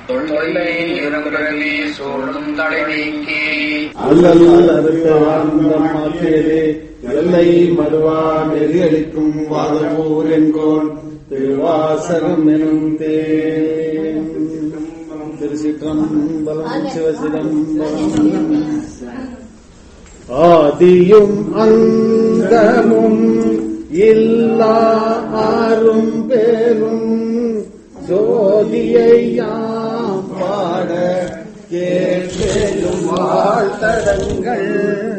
தொல்லை நிரம்பிரவி சூழும் தடை நீக்கி அல்லல் அறுத்த வாழ்ந்த மாற்றேரே எல்லை மறுவா நெறியளிக்கும் வாதவூர் என்கோன் திருவாசகம் எனும் தேன் திருச்சிற்றம்பலம் சிவசிதம்பரம் ஆதியும் அந்தமும் இல்லா ஆறும் பேரும் ஜோதியை யாம் பாட கேளும் வாழ்த்தடங்கள்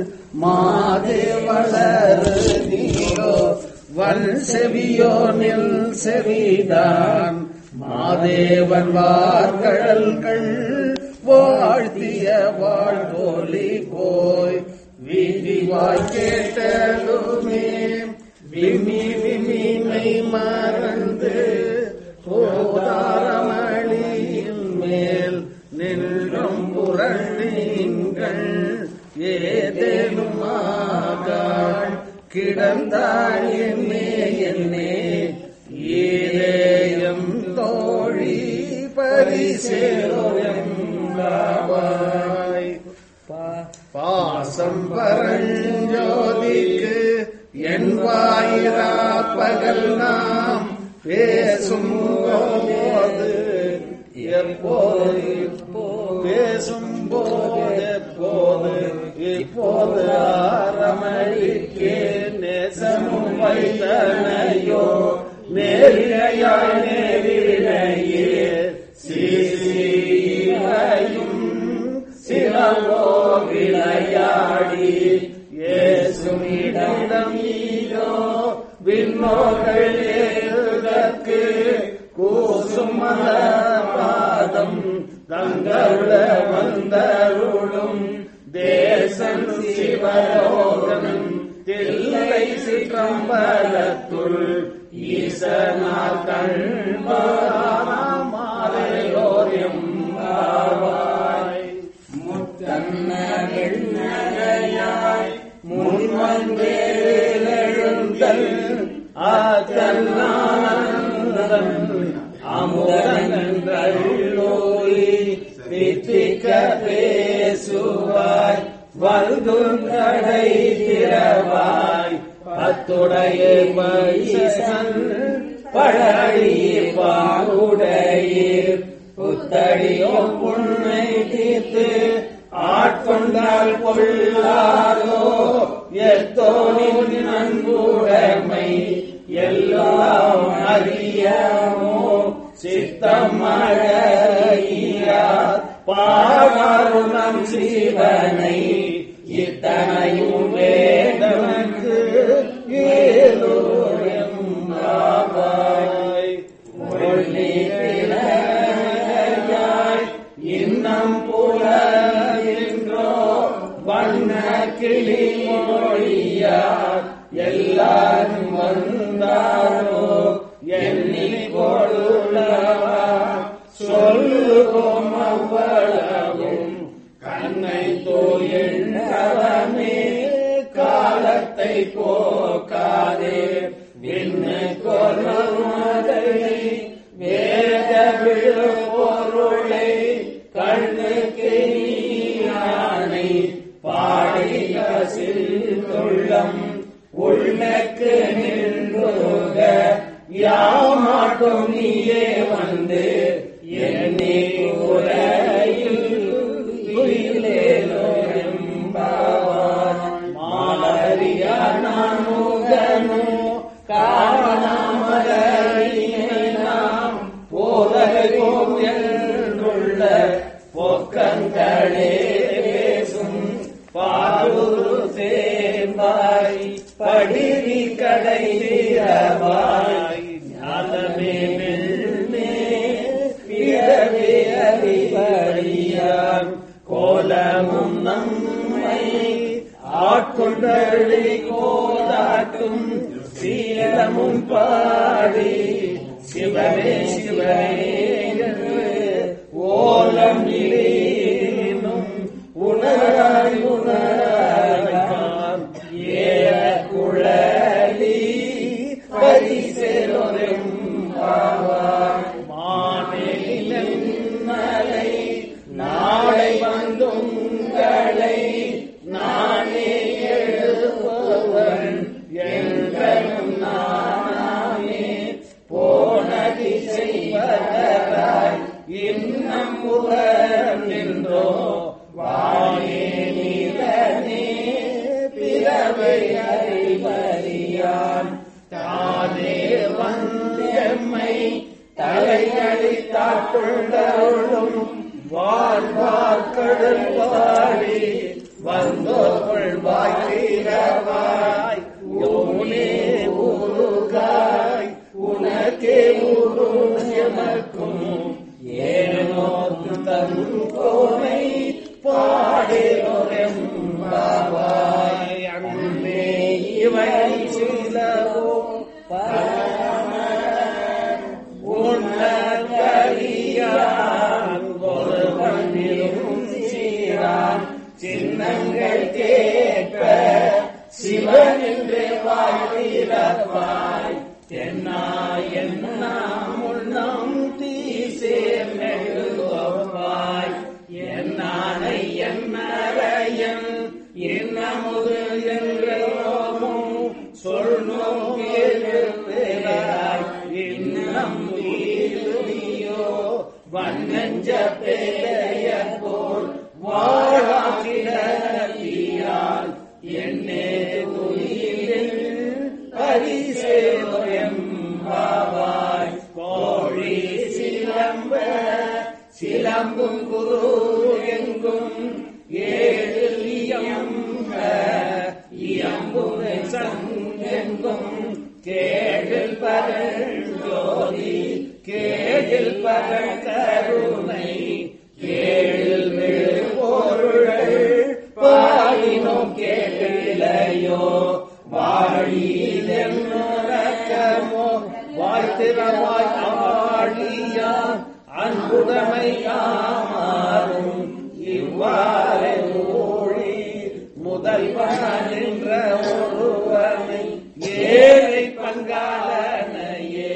மாதேவளர் நீரோ வன் செவியோ நில் செவிதான் மாதேவன் வார்கழல்கள் வாழ்த்திய வாழ்த்தோலி போய் வீதிவாய் கேட்டலுமே விம்மி விம்மிமை மறந்து போதாரமளியின் மேல் நின்றும் புரண்டீங்கள் ஏதேனும் ஆகாள் கிடந்தாள் என்னே என்னே ஏலேயம் தோழி பரிசேரோயம் பாசம் பரஞ்சோதிக்கு என் வாயிரா பகல் நாம் பேசும் போது எப்போது பேசும் போது எப்போது இப்போது ஆரமழிக்கே நேசமும் வைத்தனையோ நேரிழையாய் நேரிழையே சீசீரையும் சிலவோ விளையாடி ஏசுமிடம் ஈரோ விண்ணோர்கள் ஏறுதற்கு கூசும் பாதம் தங்களுட வந்தருளும் தேசன் சிவலோகன் தில்லை சிற்றம்பலத்துள் ஈசனார் கண்பாமாலையோர் எம்பாவாய் முத்தன்ன வெண்ணகையாய் முன்வந்தேழுந்தல் ஆத்தன்னானந்தன் அமுதன்றோய் பித்திக்க பேசுவாய் வல்துங்கடை திறவாய் பத்துடைய பைசன் பழழியீர் பாங்குடையீர் புத்தடியோ புண்ணை தீர்த்து ஆட்கொண்டால் கொள்ளாதோ எத்தோனின் அன்புடைமை எல்லாம் அறியாமோ சித்தமழையா பாடாருணம் சிவனை இத்தனையும் வேதனுக்கு ஏலோயம்பாவாய் ஒள்ளி பிழையாய் இன்னம் புலன்றோ வண்ண கிளி மொழியார் எல்லாரும் வந்தாரோ எண்ணி கொள்ளுளவா சொல்லுவோம் அவ்வளவும் கண்ணை தோயமே காலத்தை போக்காதே விண்ணு கொள்ளுமதை வேத பொருளை கண்ணுக்கு நீயானை பாடிய சில்லுள்ளம் உள்ளக்கு நின்றுக யாமாட்டும் நீயே வந்து என்னை உரையில் மாலரியா நான் முகனோ காரணமரியை நாம் போதலைவோம் என்றுள்ள பொக்கங்களே பேசும் பாலுரு சேர்ந்தாய் படிவி கடை வீரவாய் ஞானமே மெல்மே பிறவே அறிவழியான் கோலமும் நம்மை ஆட்கொண்டழி கோதாட்டும் சீலமும் பாடி சிவனே சிவனே என்று ஓலம் இலேனும் உணராய் உணராய் ஏற குழலி பரிசெலொரும் மானே புலன் நின்றோ வாயே நீலனே பிறவை அறிவறியான் தானே வந்தெம்மை தலையளித்தாட்கொண்டருளும் வாழ்வார் கடல் வாழி வந்தோர்கள் வாய்வாய் யோனே ஊருகாய் உனக்கே ஊரும் எமக்கும் ஏனோ தருகோமை பாடேரோரெம் பாவாய் அன்பே இவை சிலவோ பரம உன்னதறியான் ஒருவனிலும் சீரான் சின்னங்கள் கேட்ப சிவன் என்று வாழ்விறப்பாய் தென்னா என்ன முன்னம் தீ சேர்ந்தெழுவாய் என்னானை என்னரையன் இன்னமுது என்றோமும் சொல்லும் எழுவாய் இன்னம் நீயோ வண்ணஞ்ச பேய போல் வாழாக்கிடால் என்னே துயிலில் பரிசேவயம் பாவாய் கோழி சிலம்ப சிலம்பும் குரு எங்கும் ஏழு இயம்ப இயம்பும் சங்கெங்கும் கேடில் பரஞ்சோதி கேடில் பரங்கருணை கேடில் விழுபொருள் பாடினோம் கேட்டிலையோ வாழிதென்னோ வாய்த்திரவாய் ஆழியா அன்புடைமை யாமாறும் இவ்வாறு ஊழி முதல்வன் என்ற ஒருவனை ஏழை பங்காளனையே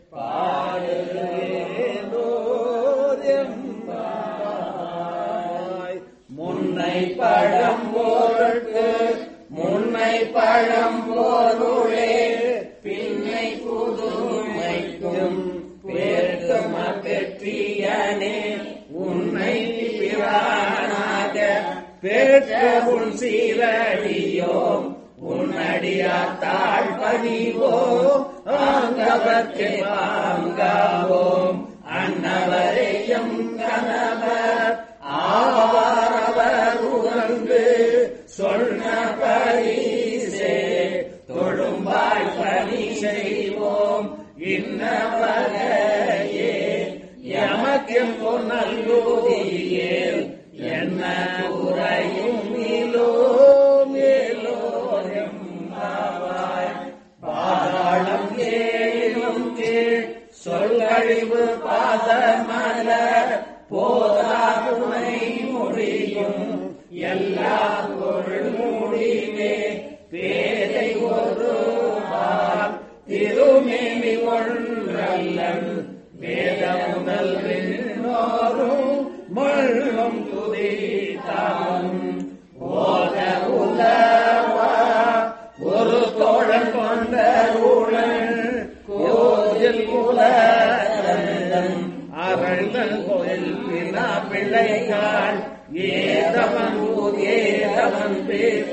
பாடுகிறேன் முன்னை பழம் போருக்கு முன்னை பழம் போருளே பின்னை புதுமைக்கும் பேர்க்கும் பெற்றியனே உன்னை பிரானாக பெற்ற உன் சீரடியோம் உன்னடியாத்தாள் பணிவோம் ஆங்கவர்க்கு வாங்காவோம் அன்னவரையும் கணவர் ஆவாரவர் உறந்து சொன்ன பரிசே தொழும்பாய் பணி செய்வோம் இன்னவரையே எமக்கும் பொன்னல்லூதியே என்ன உரையும் இலோ மேலோ எம்பாவாய் பாதாளம் ஏழும் கீழ் சொல்லழிவு பாதமல போதாகுமை முடியும் எல்லா பொருள் முடிவே பேதை ஒருவார் திருமேனி ஒன்றல்லன் வேத முதல் விண்ணோரும் மள்ளும் துதித்தாலும் ஓத உலவா ஒரு தோழன் கொண்ட ஊழல் கோயில் குலந்தன் அவள்கள் கோயில் பின்னா பிள்ளைகள் ஏதவன் ஊர் ஏதவன் பேர்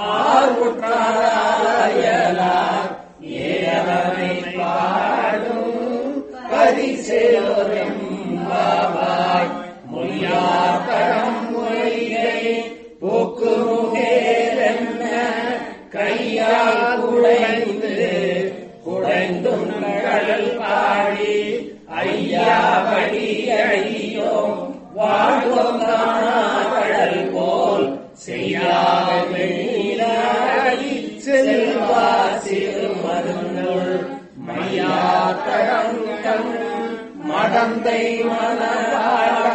ஆறுற்றாயலார் ஏறவை பாடும் பரிசேலோரும் பாவாய் மொய்யாக்கரம் மொழியை போக்கு முகேரென்ன கையால் குடைந்து குடைந்தும் கடல் பாடி ஐயாவடி ஐயோ வாழ்வோம் கடல் போல் செய்யாடி செல்வா சிறு மருந்துள் மையா கடந்தம் மடந்தை மனவாழா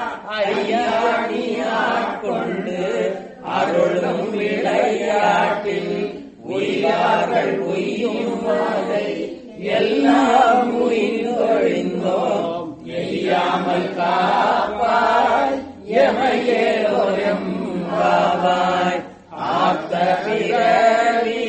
ஐயாணியாட்கொண்டு அருளும் விளையாட்டில் உய்யார்கள் உய்யும் மாதை எல்லாம் உயிர்ந்தொழிந்தோம் எய்யாமல் காப்பாய் எமையேலோரம் பாவாய் ஆத்த பிறவி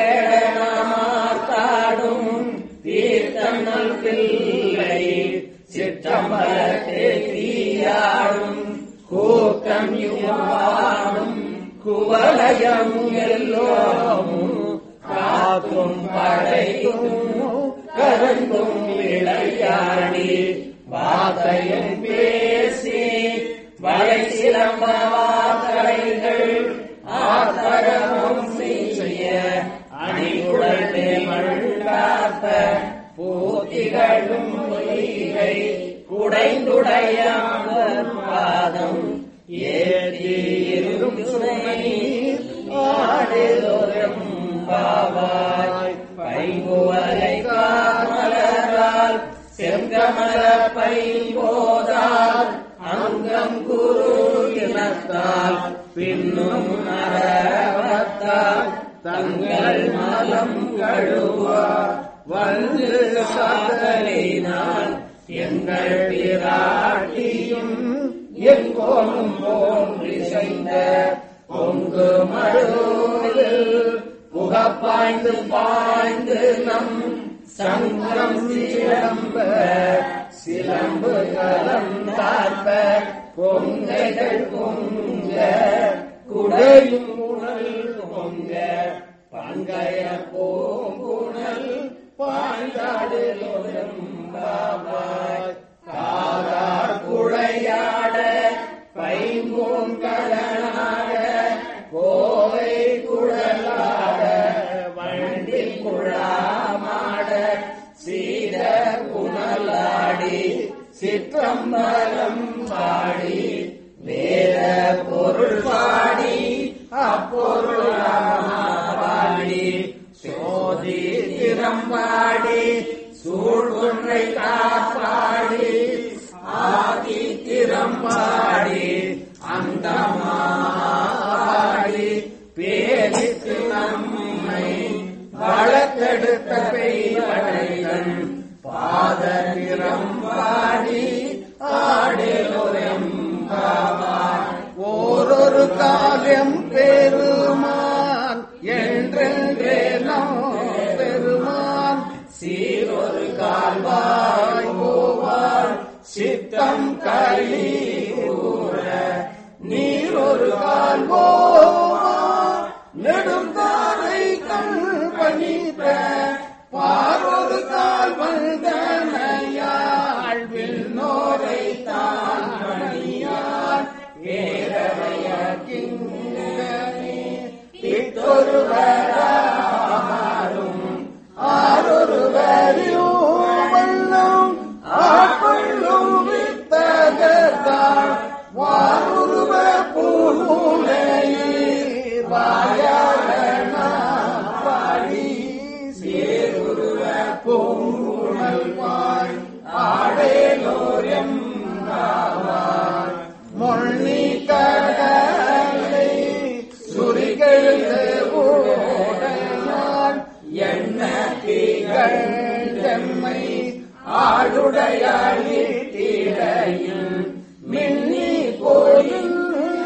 துயரமாத்தாடும் தீர்த்தனல் பிள்ளை சிற்றம்பலத்தே தீயாடும் கூட்டம் யுவாடும் குவலயம் எல்லோமும் காக்கும் படைக்கும் கருந்தும் விளையாடி வாதையும் பேசி வளை சிலம்ப வார்த்தைகள் ஆத்தரமும் செய்ய அணிகுழலே மழுகாத்த போத்திகளும் பொய்கை குடைந்துடைய பாதம் ஏற்றி சுமை ஆடுதோறும் பாவாய் பைங்குவலை காமலரால் செங்கமல பைம்போதால் அங்கம் குரு இனத்தால் பின்னும் அரவத்தால் தங்கள் மலம் கழுவா வந்து சாதலினால் எங்கள் பிராட்டியும் எங்கோனும் போன்றி செய்த பொங்கு மழுவில் புகப்பாய்ந்து பாய்ந்து நம் சங்கம் சிலம்ப சிலம்பு கலம் தார்ப்ப பொங்கைகள் பொங்க குடையும் உணல் பொங்க பங்கைய பூங்குணல் பாய்ந்தாடுதோறும் பாவாய் காதார் குழையாட பைம்பூங்கடனாட கோவை குழலாட வண்டி குழாமாட சீர குணலாடி சிற்றம்பலம் பாடி வேற பொருள் பாடி அப்பொருள் பாடி சோதி திறம்பாடி சூழ்வொன்றை காப்பாடி ஆதி திறம்பாடி அந்தமாடி பேரித்து நம்மை வழக்கெடுத்த பெய்வடைகள் பாத நிறம்பாடி ஆடலோரம் ஓரொரு காலம் பெருமான் என்றென்றே நம் பெருமான் சீரொரு கால்வாய் போவார் சித்தம் களி கூற நீரொரு கால் போவார் நெடுங்காலை கண் பணித்த பாரொரு கால் வந்தனையாள் விண்ணோரை தான் பணியார் பேரவைய கிங்கனே பித்தொருவராரும் ஆரொருவரையும் வல்லம் ஆட்கொள்ளும் வித்தகத்தாள் வாருருவ பூநூலையே வாயாரண பாடி சேருருவ பூங்குணல் வாய் ஆடேலோரம் காவாய் மொழி கடலை சுரிகெழுந்து ஓடையான் என்ன தீகள் செம்மை ஆளுடையாளிடையில் மின்னி கோயில்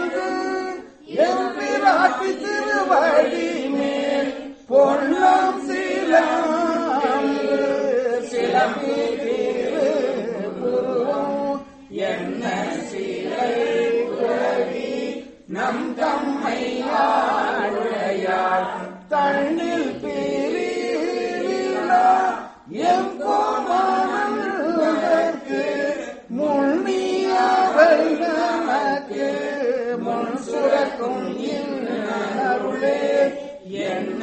எம்பிராட்டி திருவடி மேல் பொன்னம் சிலம் சிலம்பி திருப்புருவம் என்ன சிலை குரவி நம் தம்மை ஆளுடையார் தண்ணில் பீரீலா எம் கோமானற்கு முன்னியவள் நமக்கு முன் சுரக்கும் இன்னருளே என்ன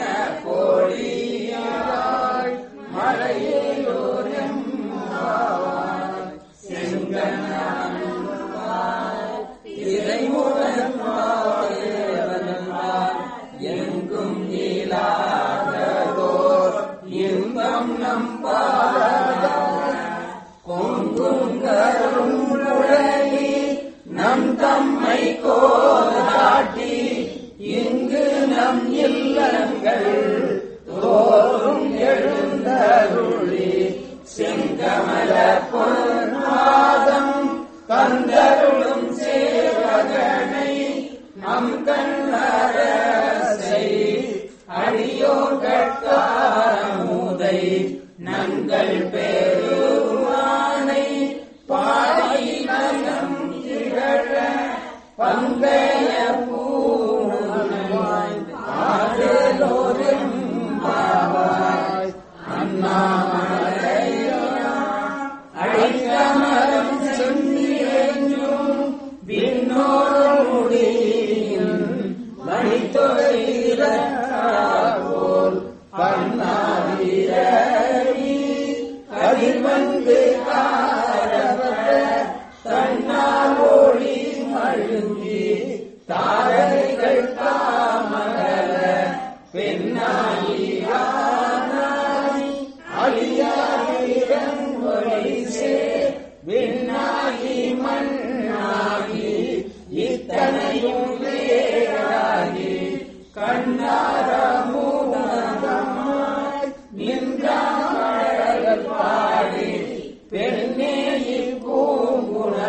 கோழியாய் மழையோரம் செங்கனாய் இறைமுகன் எங்கும் நீலாதோர் இன்பம் நம்பாதோர் பொங்கும் கரும் குழலி நம் தம்மை கோதாட்டி இங்கு நம் இல்லங்கள் தோறும் எழுந்தருளி செங்கமல பொன்மாதம் தந்தருளும் சேவகனை நம் கண்ணரசை அடியோர் கட்டாமுதை நங்கள் பெருமானை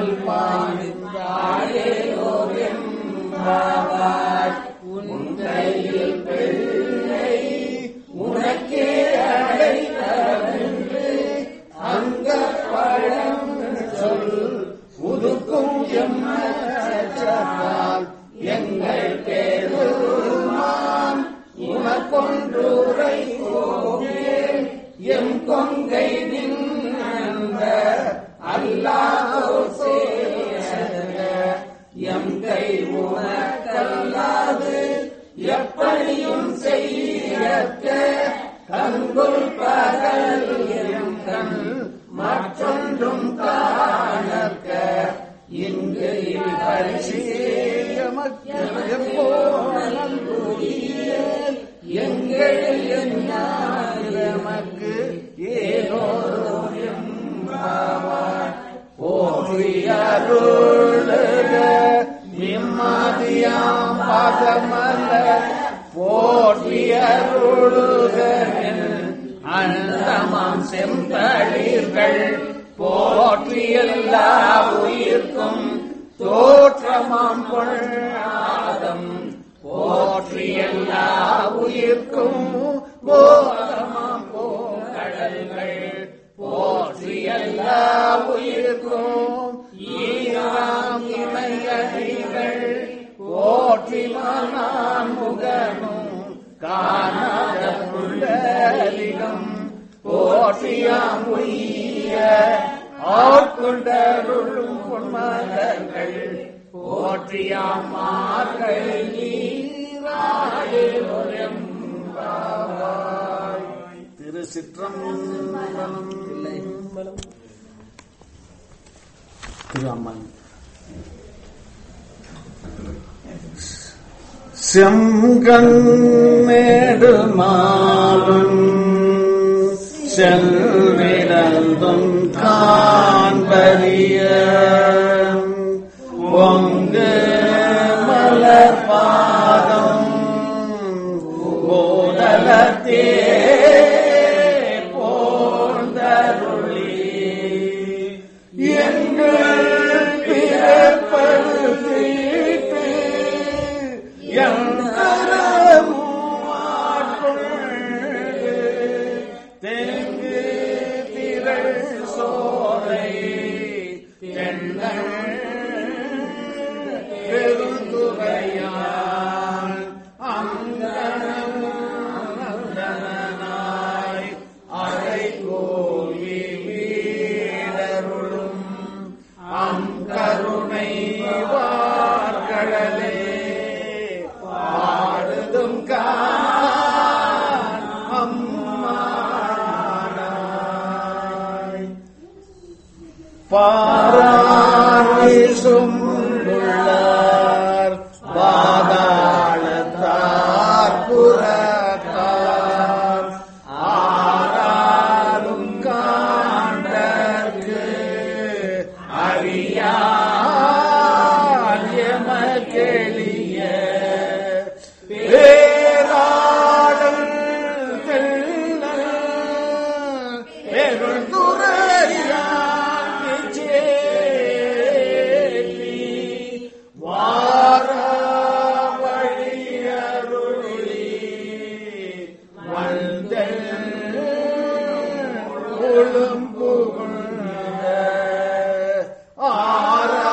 கால் பாய்ந்தாடேலோர் எம்பாவாய் உன் கையில் பிள்ளை உனக்கே அடைத்தவென்று அங்க பழம் சொல் உதுக்கும் எம்மால் எங்கள் பெருமான் உனக்கொன்றுரை கோவே எம் கொங்கை நின்ற அல்லாஹோ சேர எம் கை உனக்கல்லாது எப்படியும் செய்யக்க கங்குல் பகல் எம் கண் மற்றொன்றும் காணக்க இங்கு எங்கள் எமக்கு ஏனோரும் போற்றியருளுக நிம்மதியாம் பதமல்ல போற்றியருளுக அந்தமாம் செம்பளிர்கள் போற்றி எல்லா உயிர்க்கும் தோற்றமாம் பொழாதம் போற்றி எல்லா உயிர்க்கும் போதமாம் போகடல்கள் போற்றி எல்லா உயிர்க்கும் ஈராம் இணையடிகள் போற்றி நான் முகனும் காணாத புள்ளலிடம் போற்றியாம் உய்ய ஆட்கொண்டருளும் பொன்மலர்கள் போற்றியாம் மார்கள் திருச்சிற்றம்பலம் திரு அம்மன் செங்கண்ணேடு மாலும் செல்விடந்தும் காண்பறிய பொங்கு மலர் பாதம் போதலத்தே போந்தருளி எங்கள் பிறப்படுத்திட்டு தெங்கு திரள் சோலை தென்னல் பெருந்துறையான் அங்கனாய் அரை கோவி வீடருளும் அங்கருணை வார்களே பாடுதும் அம்மானாய் பாராசும் உள்ளார் பாதாளத்தார் புறத்தார் ஆராலும் காண்டற்கு அறியாமக்கெளிய பேராடல் தெள்ளல் பெருந்துரையான் சேரி வார வழியருளி வந்தல் புகழ்ந்த ஆர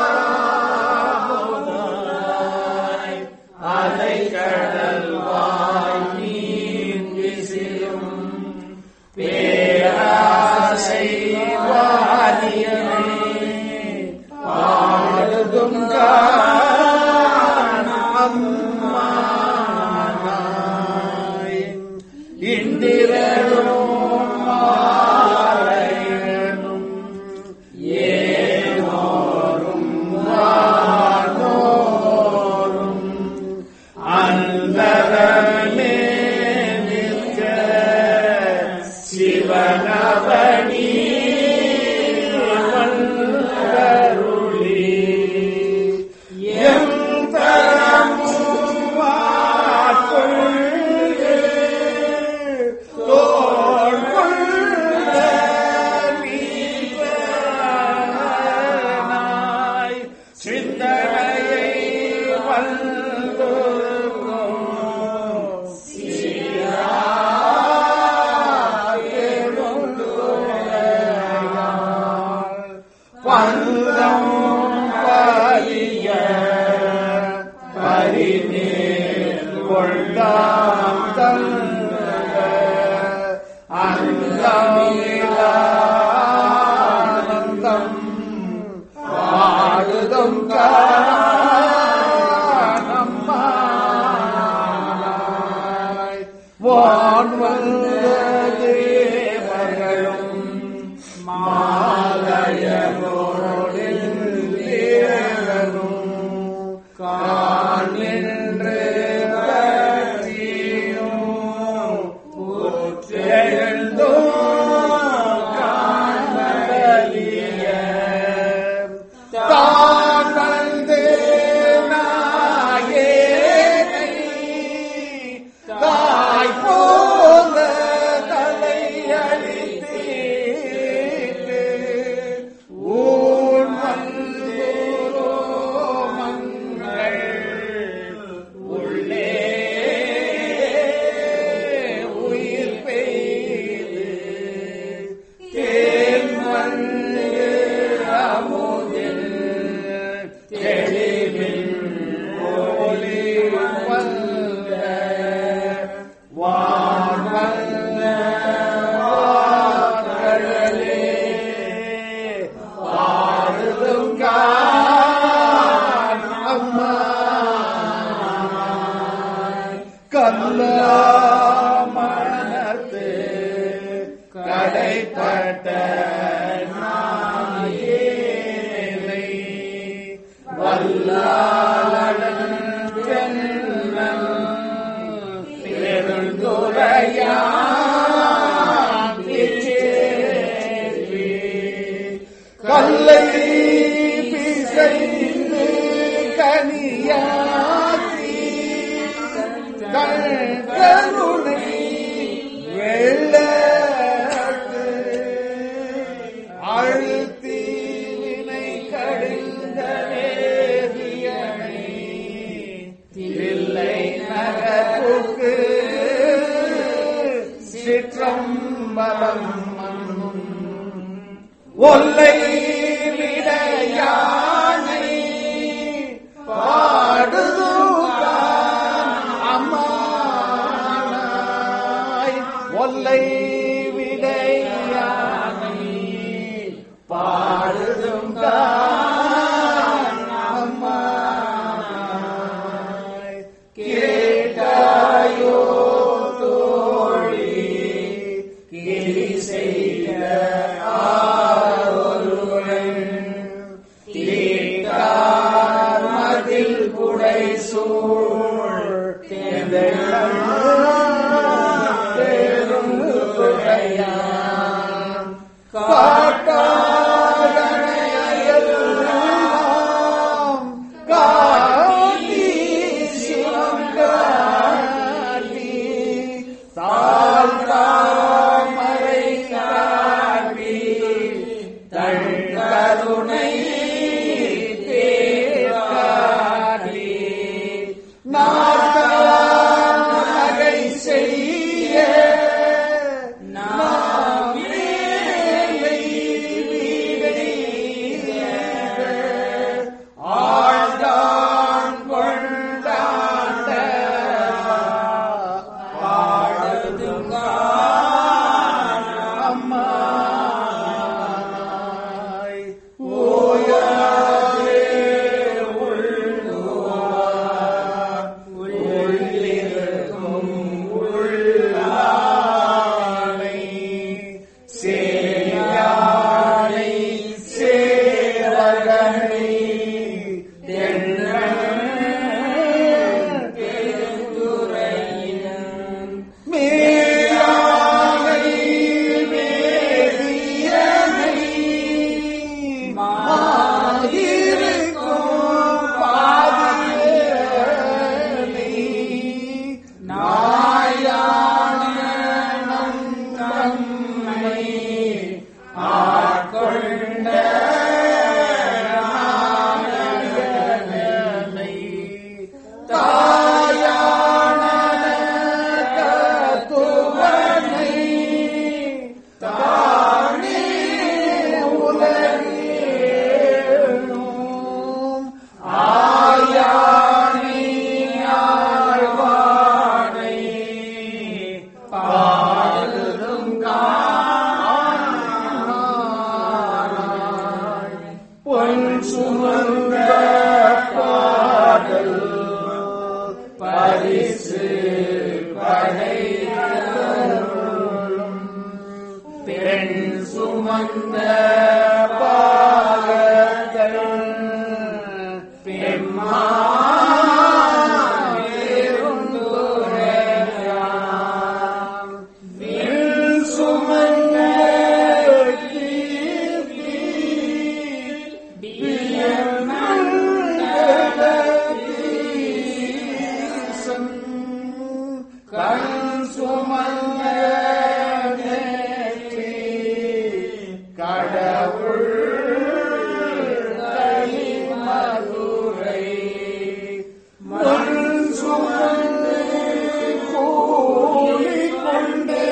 அமுதம் பாலிய பரிநீர் கொண்டாம் தந்த அந்தமிலானந்தம் பாடுதும் காணம்மாய் வான் வந்த தேவர்களும் மாலயனோடில் தேவரும் காணின்று பற்றியும் புற்றெழுந்தோ காண்பலிய தான் வந்து நாயேனை தாய் போல தலையளித்தீட்டு ஊன் வந்தோரோ மங்கள் உள்ளே உயிர் பெய்து தேன் வந்து அமுதில் தெளிவில் ஒளி வந்த வான் வந்த வான்கடலே பாடுதும் காண் அம்மா கல்லாமணத்து கடைப்பட்ட நாயேனை வல்லாளன் தென்னன் பெருந்துரையான் பிச்சேரி கல்லை பிசைந்து கனியாக்கி கருணை வெள்ளத்து அழுத்தி வினை கடிந்த வேதியனை தில்லை நகருக்கு சிற்றம்பலம் மன்னும் ஒல்லை விடையானை பாடுதுதான் அம்மானாய் ஒல்லை விடையானை பாடுதும் அம்மானாய் கேட்டாயோ தோழி கிளி செய்த ஆரொருவன் தீட்டார் மதில் குடை சூழ் தேரும் குடையான் காட்டாதனையெல்லாம் காட்டி சிவம் காட்டி தாழ் தாமரை காட்டி தள் கருணை தேராட்டி நாட்டான் நகை செய்ய நாம் மேலை வீடைக ஆழ்ந்தான் கொண்டாண்ட அம்மாய் ஓயாதே உள்ளுவார் உள்ளிருக்கும் உள்ளானை சேயானை சேவகனை மேலானை மேதியனை மாதிருக்கும் பாதியனை நாயான நம் தம்மை ஆட்கொண்ட நாயகனை சுமந்த பாடல் பரிசு படைத்தருளும் பெண் சுமந்த பாகங்கள் பெம்மாறுந்துரையாம் வில் சுமந்த கீர்த்தி வியமண்டலதீசம் கண் சுமந்த நேற்றி கடவுள் மதுரை மண் சுமந்து கூலி கொண்டே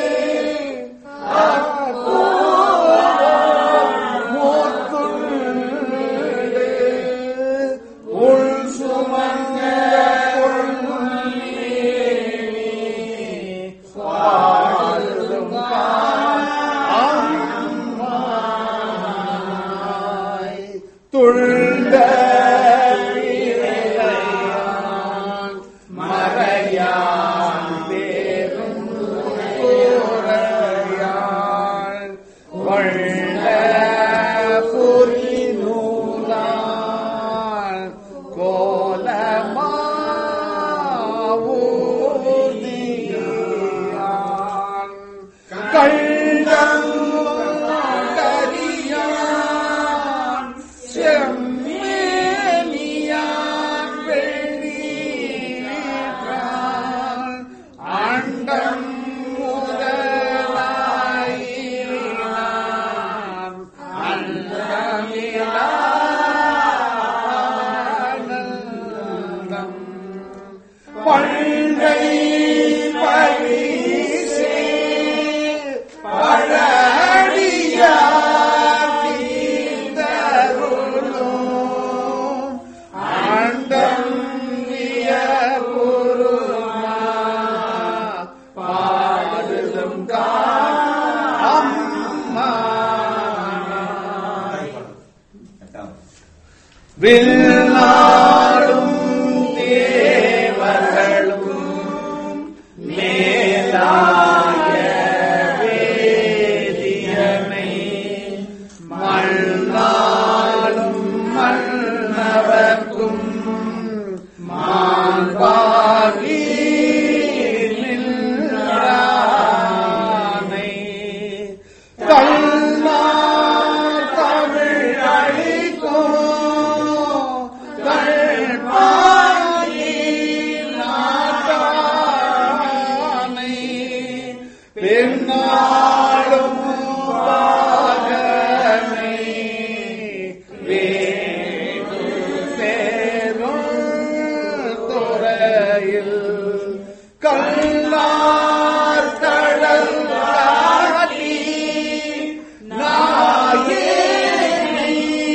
உள் சுமந்த துழ்ந்த மறையான் பேரும் கூறையான் கொண்ட புரிநூலான் கோலமாவூதியான் கண்டம் கரியான் செம்மேனியான் வெள்ளீரான் அண்டம் முதலாயினான் அண்டமிலானந்தம் பண்டை பரிசே பழடியாரும் அண்டம் வியபுருமா பாடுதும் அம்மா வில்லாடும் தேவர்களும் மேலாய வேதியனை மண்ணாலும் மன்னவர்க்கும் மாண்பாகி நின்றானை கல்லார் தமிழ் அழிக்கும் கல்பாயி நாட்டானை பெண்ணாளும் பாகனை வேறு சேரும் துறையில் கல்லார் கடல் காட்டி நாயேனை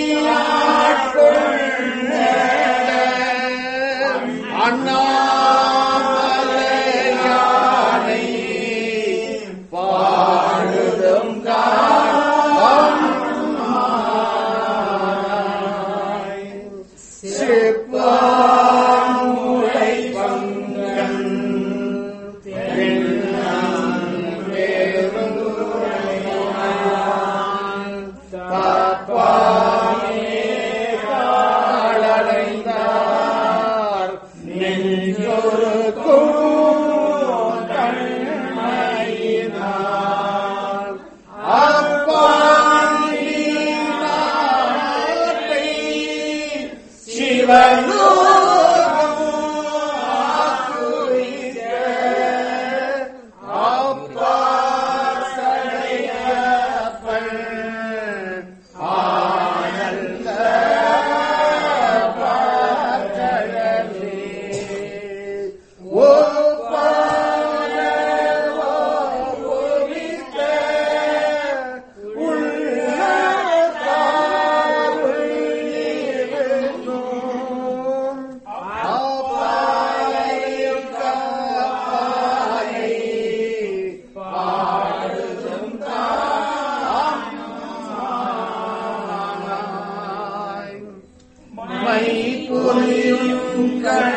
ஆட்கொண்ட அண்ணாமலையானை பாடுதும் காய் சிப்பாமுலை பங்கன் காலடைந்தார் நெஞ்சொருக்கும் கண்மையினார் அப்பாண்டி நாட்டை சிவலோகம் ஆக்குவிக்க அப்பா சடையப்பன் ஆனந்த பாதலே ஒப்பான ஒப்பித்த உள்ளத்தாருள்ளிருந்தும் புலியும்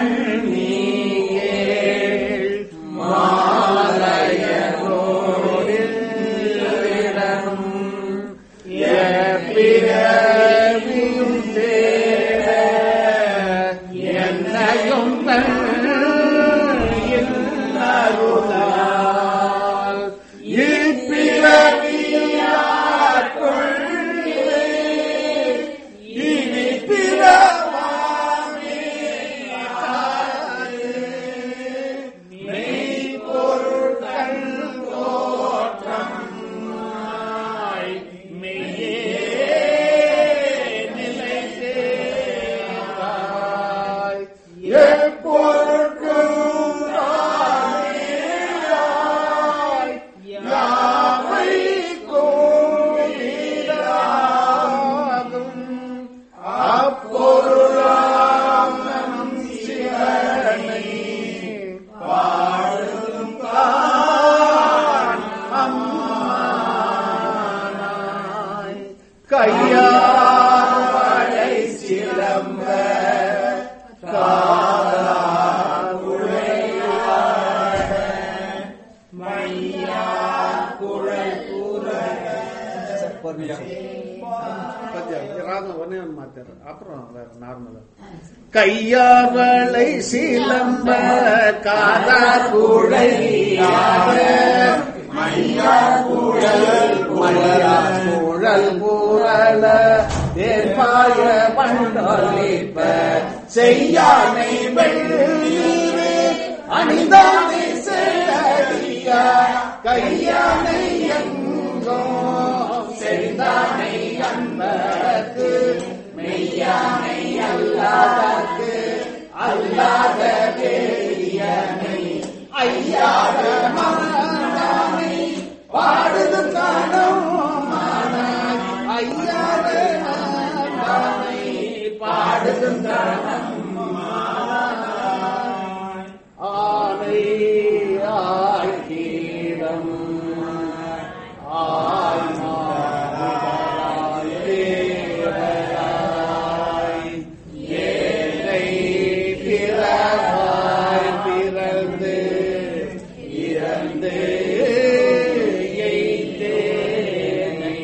கண்ணீர் மாலையரோடிலும் எப்பிறவியும் தேட என்னையும் அருளால் இப்பிறவியார் கொள்ளே இனி பிறவாமே மெய்ப்பொருட்கள் தோற்றம் மெய்யே நிலைத்தேவாய் எப்பொருட்கும் ராணியாய் யாவைக்கும் ஈடாகும் அப்பொருளாம் நம் சிவனை பாடும் தான் அம்மானாய் கையாளை சிலம்ப காலால் உழையாட மையா குழல் ராகம் ஒன்னே ஒன்று மாத்திர அப்புறம் வேற நார்மலா கையாவளை சிலம்ப காதா குழையாட மையா குழல் குழல் குழல தேர்பாய பண்டொலிப்ப செய்யானை வெள்ளீரு அணிந்தானை செல்லடிய கையானை எங்கோ செந்தானை அன்பர்க்கு மெய்யானை அல்லாதற்கு அல்லாத வேதியனை ஐயாத மனானை பாடுது காணும் மானாய் ஐயாத மனானை பாடுது காணும் மானாய் ஆனை ஆய்கீரம் ஆய் மாறுதலாய் தேவராய் ஏழை பிறவாய் பிறந்து இறந்து எய்தேனை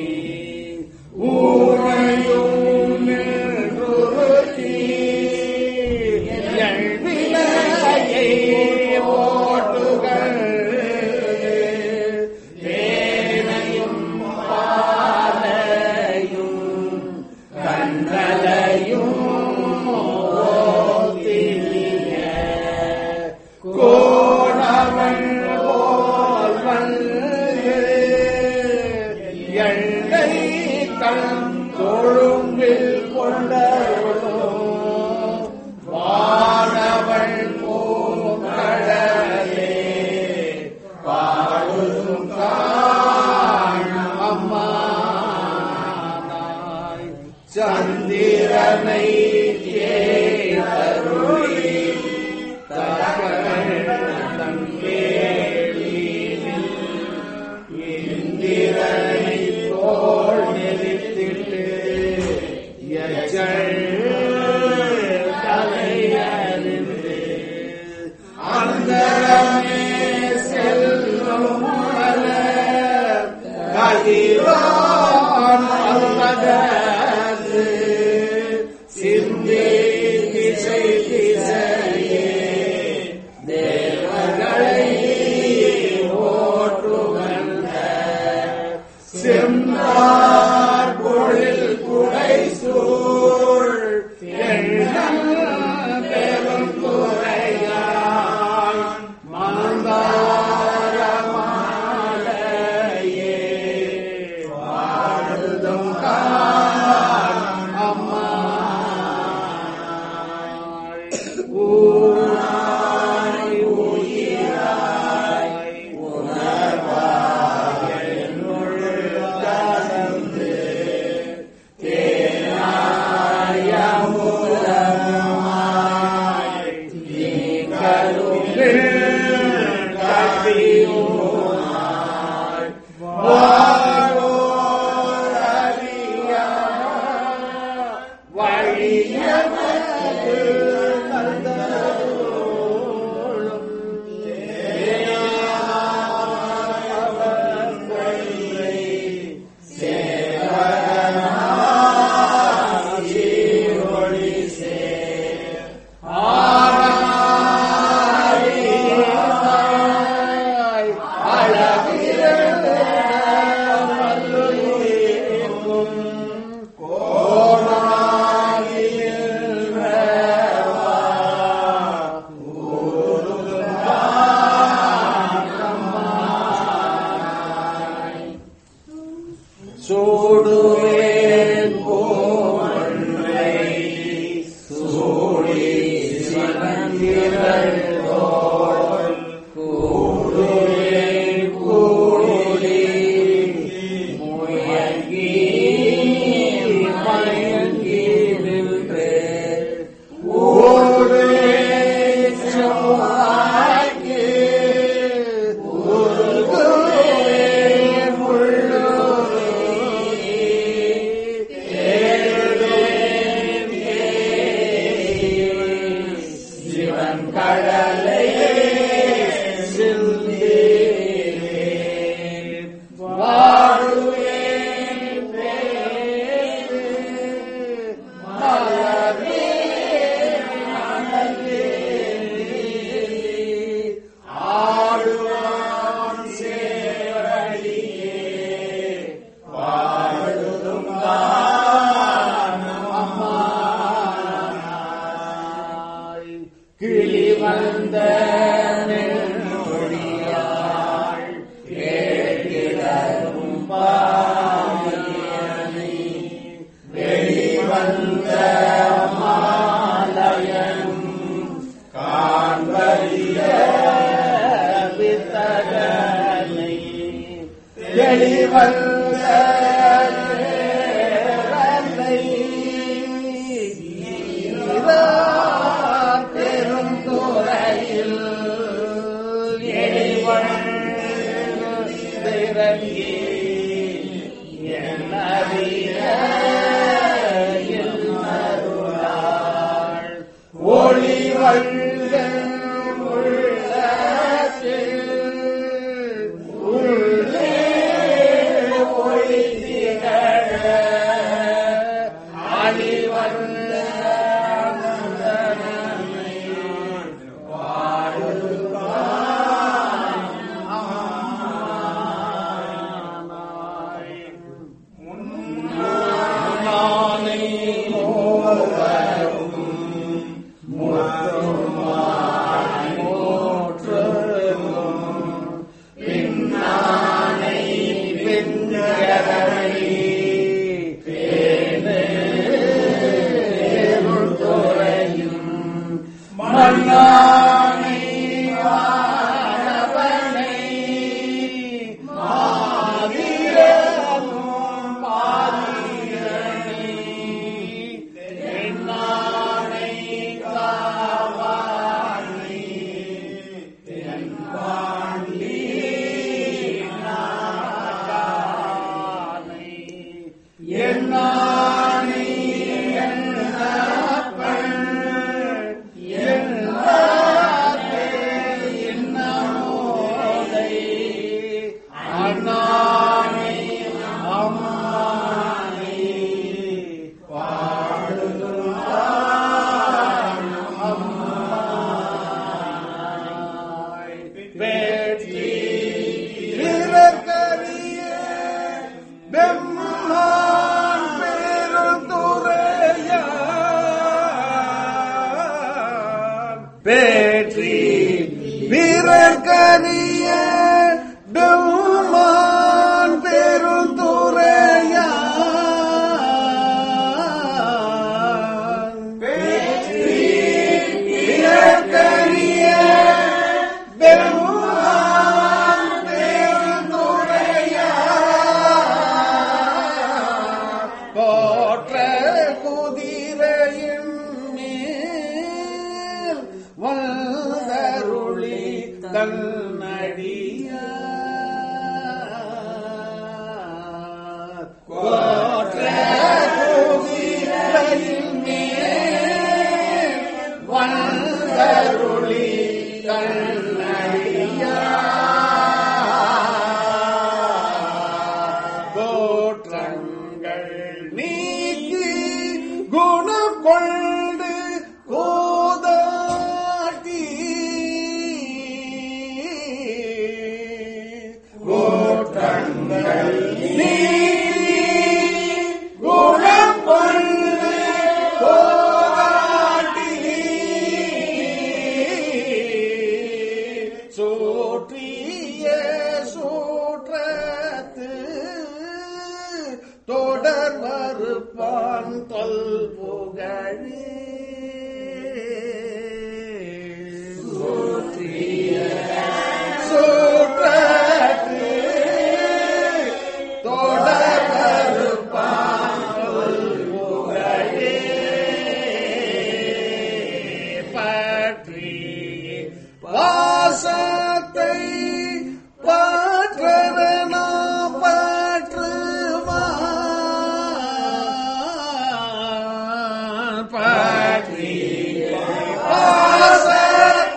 ஊழையும் நின்றுருத்தி எழ்விலையை ஓட்டுகள் தேனையும் பாலையும் கண்ணலையும் ஓத்திய கோணவன் போல் வந்து எண்ணை கண் தொழும்பில் கொண்டவளோ வானவள் போக்கடலே பாடும் காண் அம்மானாய் சந்திரனை தேருளி தகவல் தன் கேள்வியில் இந்திரனை தோள் நெறித்திட்டு எச்சல் தலையறிந்து அந்தரமே செல்லும் மலர் கதிரான் அல்மதது சிந்தி திசை திசையே தேவர்களை ஓட்டுவந்த செம்பார் பொழில் குடை சூழ் எண்ணம் பெரும் துறையான் மந்தார மாலையே வாழுதும் காண் அம்மா கடலை சிந்தி வாழுவேன் பேரு மலரே மணலே ஆடுவான் சேவடியே வாழுதும் தானமாய் கிளி வந்த நெல்மொழியாள் கேட்கிறதும் பாடியனை வெளிவந்த மாலயனும் காண்பறிய வித்தகனை வெளிவந்த நேரலை ஈரார் பெருந்துறையில் எளிவழி என்னறிய என்னருளாள் ஒளி வள்ளல் உள்ளத்தில் உள்ளே ஒளி திகழ அழிவல்ல முதன்மை வாழுவாய் முன்னானை மோவரும் முற்றுமாய் மோற்றும் பின்னானை பிஞ்சரை பேரு துறையும் மன்னானை வானவனை மாதிரனும் மாதிரனை தென்னானை காவானை தென்பாண்டி நாட்டானை என்னானை என்னப்பன் என்னாதே என்னமோதை அண்ணானை அம்மானை பாடுதும் அம்மாய் வேற்றி வீரக்கரிய பெம்மான் பெருந்துரையான் பேற்றி வீரக்கரிய பெம்மான் பெருந்துரையான் பேற்றி வீரக்கரிய பெம்மான் பெருந்துரையான் போற்ற குதிரையின் மேல் வந்தருளி தன்னடியா போற்ற குதிரையின் மேல் வந்தருளி தன்னடியா கோற்றங்கள் நீக்கி குணம் கொண்டு கோதாட்டி கோற்றங்கள் நீக்கி குணம் கொண்டு கோதாட்டி சூற்றிய சூற்றத்து தொடர் மறுப்பான் தொல் புகழே சூற்றிய சூற்றத்து தொடர் மறுப்பான் தொல் புகழே பற்றி வாசத்தை பாற்றவனா பாற்றுவான் பற்றி வாசத்தை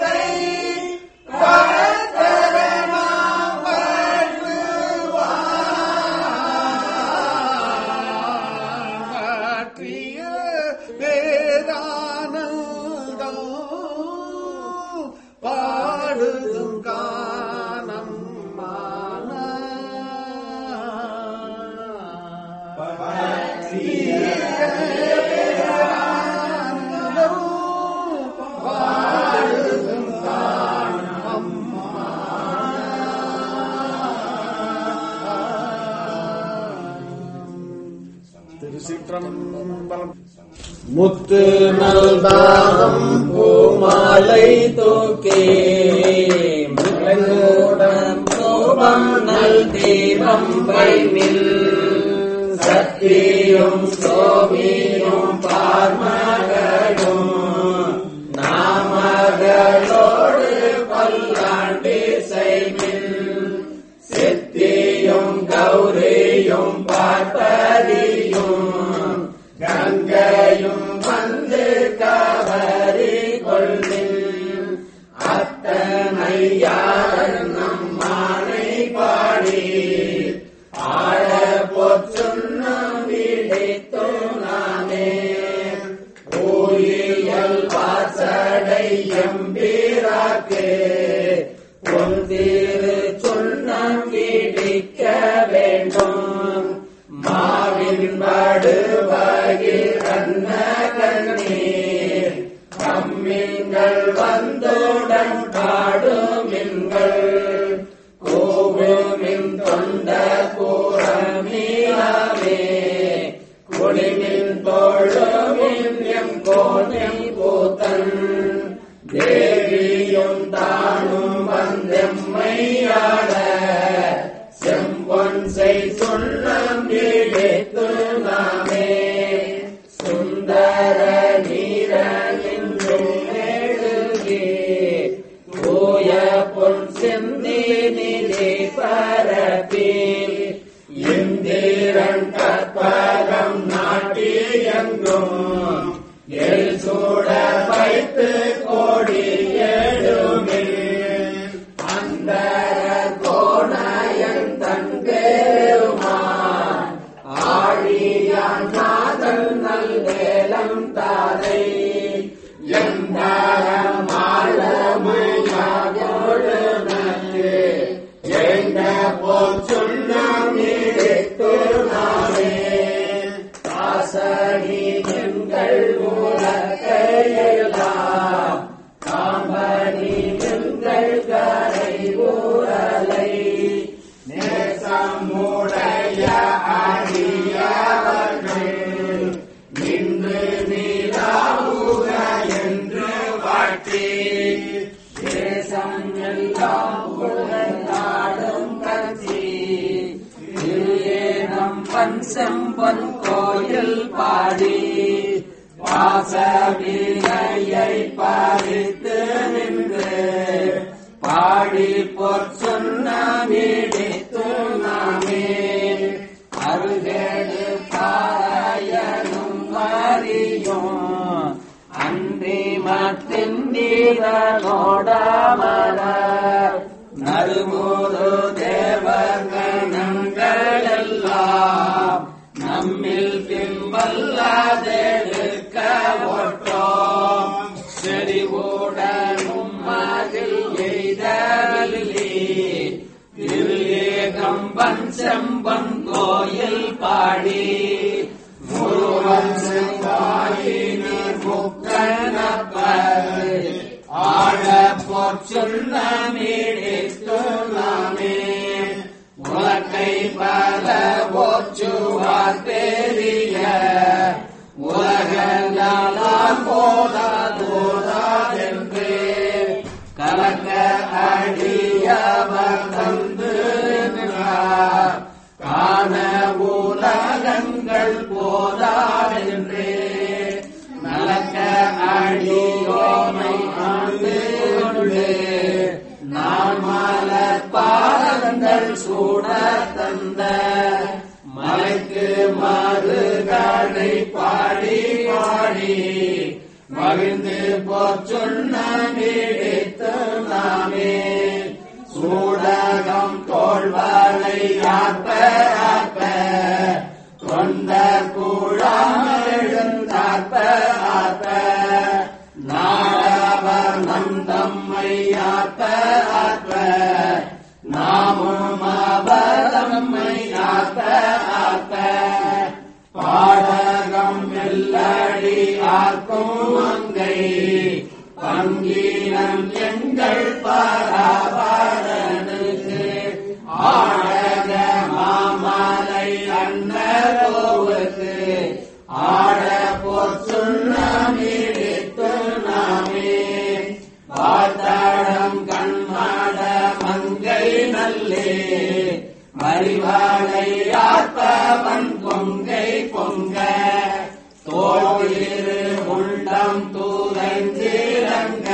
முத்து நல்தாகம் பூமாலை தூக்கே முகனுடன் சோபம் நல் தீபம் வைமில் சக்தியும் சோமியும் பார்மகளும் நாமகளோடு பல்லாண்டு செய்மில் சித்தியும் கௌரியும் பார்ப்பதியும் கங்கையும் வந்து கவரி கொள்ளில் அத்தனை யாரும் மானை பாடி ஆழ பொற்றுன்னும் விழித்து நானே ஊழியல் வாசடை எம்பீராக்கு பொன் திரு சொன்னம் விடிக்க வேண்டும் மாவின் படுவகில் அன்ன கண்ணீர் கம்மிங்கள் வந்தோடன் பாடுமின்கள் கோவுமின் தொண்ட கூறமீளாமே குடிமின் தோழுமின் எம் கோணம் கூத்தன் தேவியும் தானும் வந்தெம்மையாட செம்பொன் செய் சொன்னம் விழித்து நாமே சுந்தர நீரனின்றும் எழுகி தூய பொன் செந்தி நிலை பரப்பில் இந்திரன் கற்பகம் நாட்டி எங்கும் எல் சூட வைத்து கோடி எழுமில் அந்த கோணயன் தன் பெருமான் ஆழியான் நாதன் நல் வேலம் தாரை எந்த மாலமையாகோடு நட்டு எங்க போல் சொன்னாம் நாமே காசடி எங்கள் உலகையெல்லாம் காம்படி எங்கள் கரை ஊரலை நேசமுடைய அடியவர்கள் நின்று நீலாவுக என்று வாட்டி தேசம் எல்லாம் உலகாடும் கட்சி ஏனம் பன் செம்பன் கோயில் பாடி வாசவினையை பறித்து நின்று பாடி பொற் சொன்ன வீடித்து நாமே அருகேடு பாயனும் அறியும் அன்றி மத்திந்தீரனோடாமல நறுமூறு தேவகணங்களெல்லாம் நம்மில் பின்பல்லாதெடுக்க ஒட்டோம் செறிவுடனும் அதில் எய்தவில்லை திருஏகம்பன் செம்பன் கோயில் பாடி முருகன் செம்பாயினர் முக்கணப்பர் ஆழ பொற்சொன்ன மீடித்து நாமே உலக்கை பல போச்சுவார் பெரிய உலகெல்லாம் போதாதோதாதென்று கலக்க அடியவர் தந்து நின்றார் காண உலகங்கள் போதாதென்று நலக்க அடியோமை ஆண்டு கொண்டு நான் மலர் பாதங்கள் சூட தந்த மலைக்கு மறுகடை பாடி பாடி மகிழ்ந்து போச்சொன்ன நீடித்து நாமே சூடகம் தோல்வலை ஆப்ப ஆப்ப கொண்ட கூழாமெழுந்தாப்ப ஆப்ப நாடவர் நந்தம்மை ஆப்ப ஆப்ப நாமும் அவதம்மை ஆப்ப ஆப்ப பாடகம் மெல்லடி ஆக்கும் அங்கை பங்கீனம் எங்கள் பராபரனுக்கு ஆழக மாமலை அன்னரோவுக்கு ஆட பொற்சுண்ண அறிவாளை ஆர்ப்பவன் கொங்கை பொங்க தோழிரு உள்ளம் தூரைந்திரங்க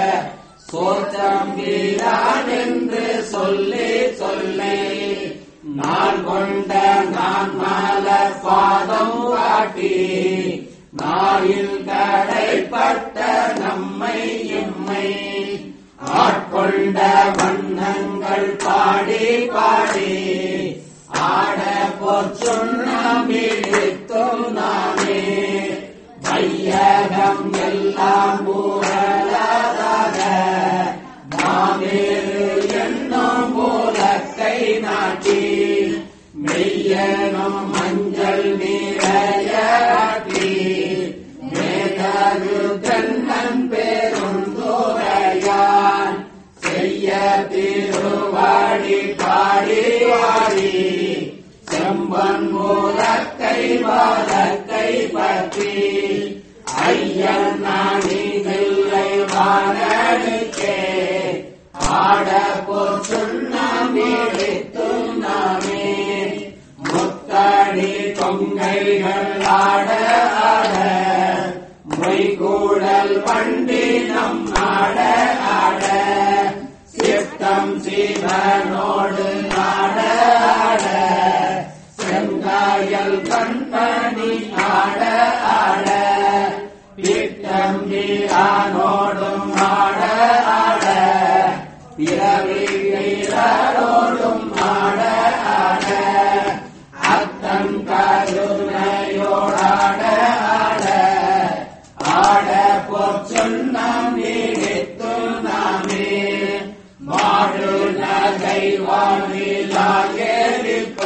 சோத்தம்பீரான் என்று சொல்லி சொல்லி நான் கொண்ட நான் மலர் பாதம் காட்டி நாயில் கடைப்பட்ட நம்மை எம்மை ஆட்கொண்ட வண்ணங்கள் பாடி பாடி ஆட பொற்சுண்ணமிழித்தும் நானே வையகம் எல்லாம் ஊரலாக மாமேறு என்னும் போலக்கை நாட்டி மெய்யனும் மஞ்சள் நீரையாட்டி மேதகு தென்னன் பேருந்தோரையான் செய்ய திருவாடி பாடி வாடி செம்பன் மூலக்கை வாழக்கை பற்றி ஐயன் நாணி நெல்லை வாழனுக்கே ஆட பொசுண்ணமிழித்தும் நாமே முத்தடி கொங்கைகள் ஆட ஆட மொய்கூடல் வண்டி நம் ஆட ஆட சித்தம் சிவனோடு ஆட ஆட செங்காயல் கண்பணி ஆட ஆட பித்தம்பிரானோடும் ஆட ஆட பிறவி வீரரோடும் ஆட ஆட அத்தன் கருணையோடாட ஆட ஆட பொற்சொன்னம் நீடித்து நாமே மாடு நகை வானிலாகேரிப்ப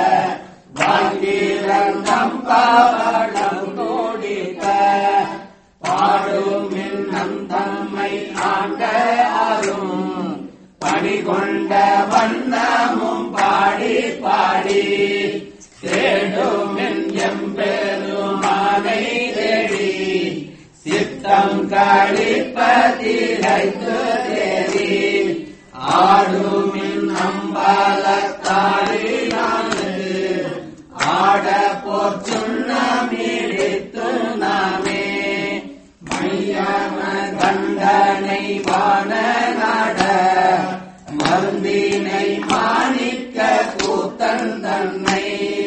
வாங்கிரந்தம் பாவடம் தோடிப்ப பாடும் இன்னம் தம்மை ஆண்ட அரும் பணி கொண்ட வண்ணமும் பாடி பாடி தேடும் எம்பெருமானை தேடி சித்தம் கழிப்பதிரைத்து தேடி ஆடுமின் அம்பாலத்தாரினானது ஆட போச்சுண்ணமிழித்து நாமே மையம கண்டனை வான நாட மருந்தினை மாணிக்க கூத்தன் தன்னை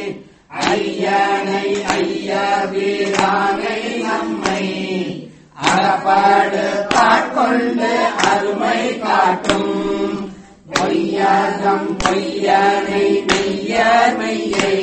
ஐயனை ஐய வீரானை நம்மை அறப்பாடு காட்கொண்டு அருமை காட்டும் பொய்யதம் பொய்யனை மெய்ய மெய்யை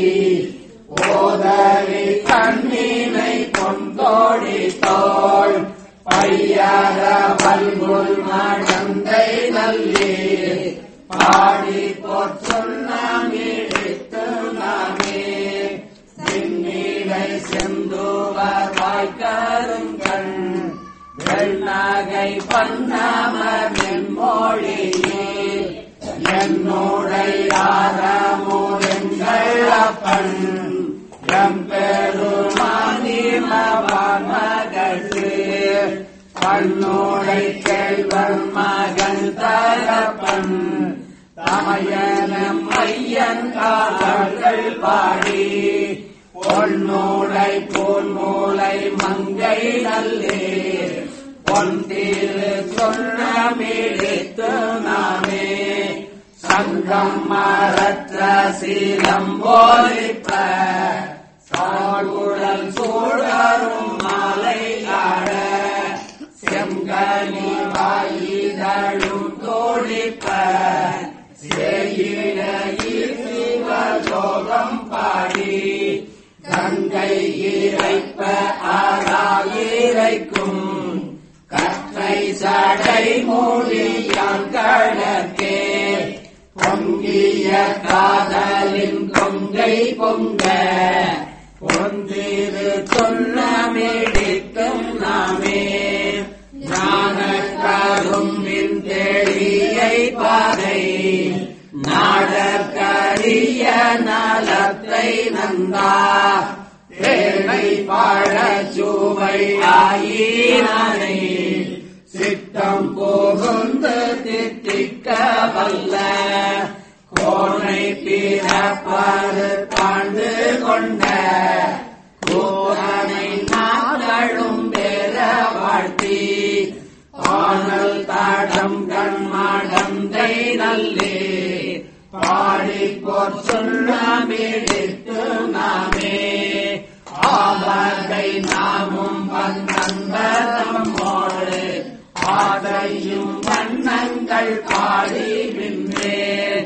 ஓதவி கண்ணீனை பொந்தோடி தோள் பையர வல்குல் மடந்தை நல்லே பாடி பொற்சொன்னமிழித்து நாமே செந்நீரை செந்துவர் வாய்க்கருங்கண் வெண்ணகை பண்ணாமர் மென்மொழியே என்னுடை ஆரமோ எங்கள் அப்பன் எம்பெருமானிமவான் மகற்கு பன்னோடை கேள்வன் மகன் தரப்பன் தமையனம் ஐயன் காதல்கள் பாடி பொன்னோடை போன் மூளை மங்கை நல்லே பொன்திரு சொன்னமிழித்து நாமே சங்கம் மரற்ற சீலம் போலிப்ப சாகுடல் சூழரும் மாலை ஆட செங்கனி வாயிதழும் தோழிப்ப சேயிடையில் சிவலோகம் பாடி கங்கை இறைப்ப ஆராயிரைக்கும் கற்றை சடை மூடியான் கணக்கே பொங்கிய காதலின் கொங்கை பொங்க பொந்திரு சொன்னமிடிக்கும் நாமே ஞானக்கரும் தேடியை பாதை நாடற்கரிய நலத்தை நந்தா தேனை பாழ சுவை ஆயினானை சித்தம் போகுந்து தித்திக்க வல்ல கோனை பிற காட்டி பானல் தாடம் கண்மாடந்தை நல்லே பாடி போர் சொன்னமிழித்து நாமே ஆவகை நாமும் வந்தந்தமோடு ஆதையும் வண்ணங்கள் பாடி நின்றே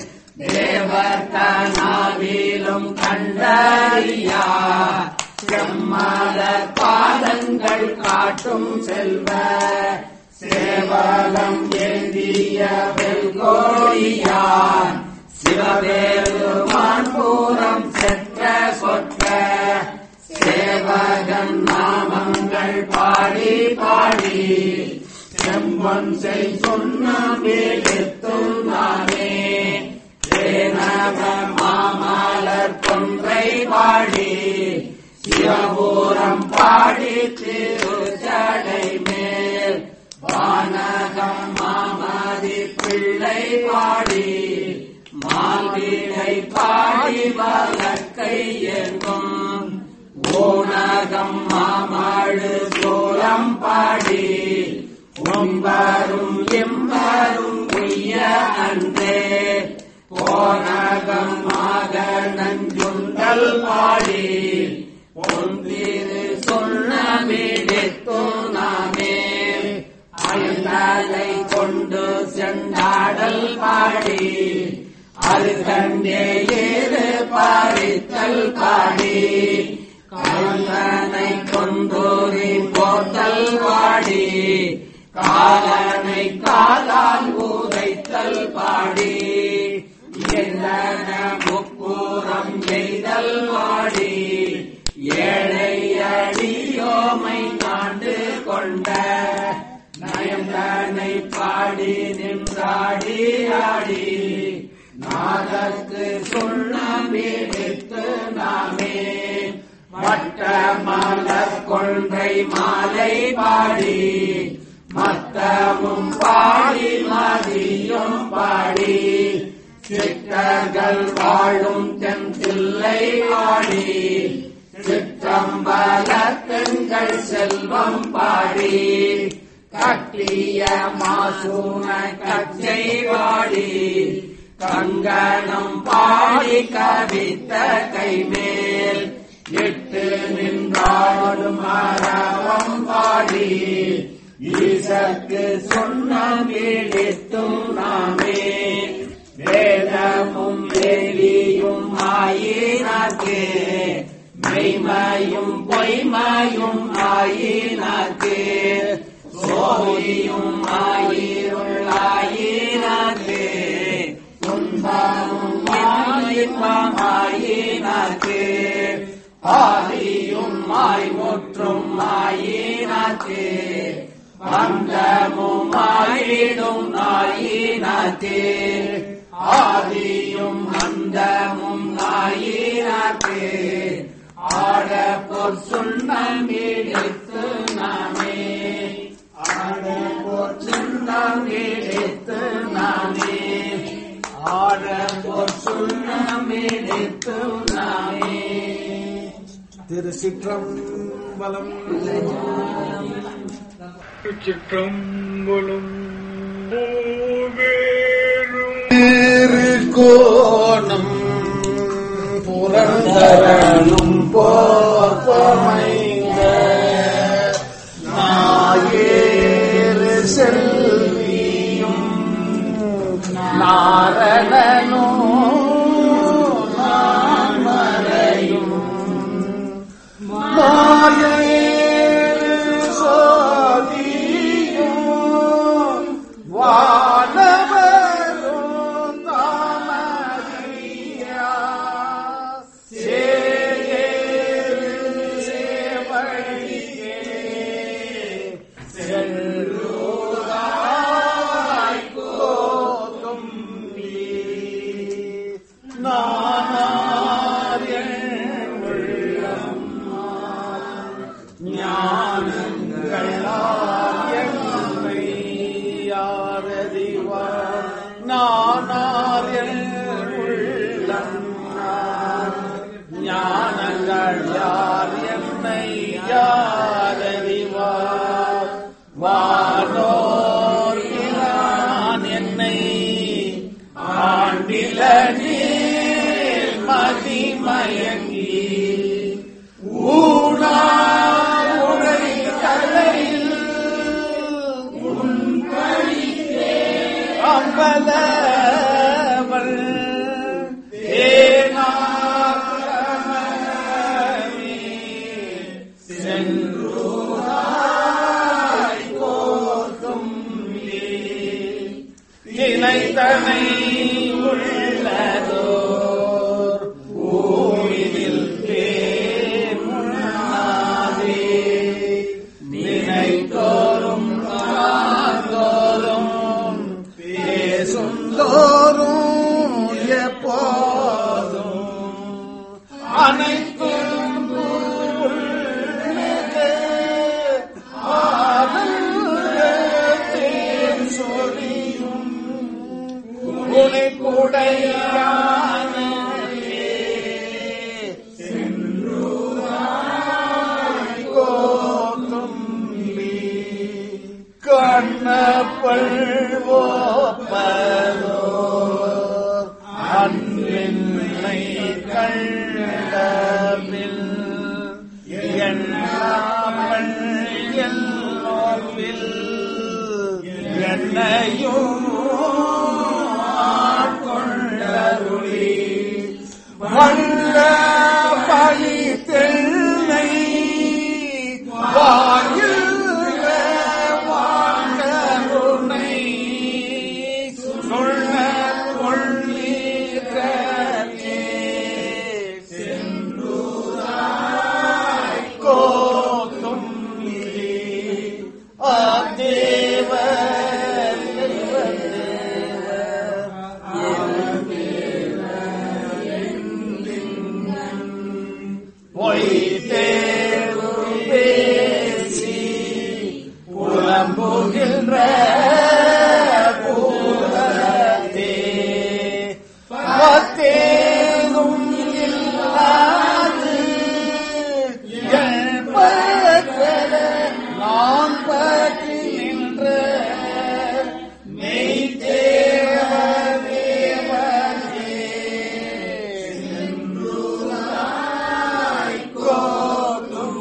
தேவர்த்தனாவிலும் கண்டறியா செம்மல பாதங்கள் காட்டும் செல்வ சேவலம் எழுதிய வெல்கோடியான் சிவபெருமான் பூரம் செற்ற சொற்ற சேவகன் நாமங்கள் பாடி பாடி செம்பன் செய் சொன்ன வேலெத்தும் நாமே தேனவ மாமலர் கொன்றை பாடி சிவபூரம் பாடி திருச்சடை மேல் வானகம் மாமதி பிள்ளை பாடி மால்வீடை பாடி வழக்கை எங்கும் ஊனகம் மாமாடு சோளம் பாடி உம்பரும் எம்பரும் உய்ய அன்றே போனகம் மாக நஞ்சுண்டல் பாடி பொந்திரு சொன்ன மீடித்தும் நாமே அயந்தலை கொண்டு சென்றாடல் பாடி அது கண்டே ஏறு பாரித்தல் பாடி கலந்தனை கொண்டோரி போத்தல் பாடி காலனை காலால் ஊதைத்தல் பாடி எந்தன முக்கூறம் எய்தல் பாடி ஏழை அடியோமை காண்டு கொண்ட நயந்தனை பாடி நின்றாடி ஆடி நாதற்கு சொன்ன வீடுத்து நாமே வட்ட மலர் கொன்றை மாலை பாடி மத்தமும் பாடி மதியும் பாடி சித்தர்கள் வாழும் தென்தில்லை பாடி சிற்றம்பலத்தெங்கள் செல்வம் பாடி கட்டிய மாசூன கச்சை பாடி கங்கணம் பாடி கவித்த கைமேல் எட்டு நின்றாடும் மரவம் பாடி ஈசற்கு சொன்ன வீழித்தும் நாமே வேதமும் வேலியும் ஆயினாக்கே மெய்மையும் பொய்மையும் ஆயினாக்கே சோதியும் ஆயிருளாயினாக்கே துன்பமும் மாயின்பம் ஆயினாக்கே ஆதியும் மாய்முற்றும் ஆயினாக்கே பந்தமும் ஆயிடும் ஆயினாக்கே ஆதியும் அந்தமும் ஆயினாக்கே ஆட பொற் சுண்ணம் இடித்து நாமே ஆட பொற் சுண்ணம் இடித்து நாமே ஆட பொற் சுண்ணம் இடித்து நாமே திருச்சிற்றம்பலம் சிற்றம்பலம் வேறும் திருக்கோணம் புரந்தரனும் போர்ப்பமைந்த நாயேறு செல்வியும் நாரணனோ நான்மறையும் மாயேறு சோதியும் வானவரும் தாமதியா சேயேறு சேவடியே செல்லுதாய் கோதும்பி நீர் மதிமயங்கி ஊனா உடை தலையில் அம்பலவள் தேனாரமணமே சென்றூராய் கோத்தும் தினைத்தனை உள்ளதோர் ஊழில் பேருணாதே நினைத்தோறும் காதோறும் பேசுந்தோறும் எப்போதும் அனைத்தும் உள்ளது ஆனந்தத்தின் சொரியும் உனைக்குடையானே சென்றுவாய் கோத்தும் கண்ணப்பழ்வோப்பதோ அன்பின்னை கண்டபில் எண்ணாமல் எல்லோவில் என்னையும் ஆட்கொண்டருளி வல்ல பழி தென்னை வாயில் வாங்கருணை சொல்ல கொள்ளீரே சென்றுதாய் கோத்தும் ஆதேவ பொய்தேர்வு பேசி புலம்புகின்ற பூதத்தே பத்தேனும் இல்லாது என் பற்றல நான் பற்றி நின்ற மெய் தேவ தேவனே சென்றுதாய் கோதும்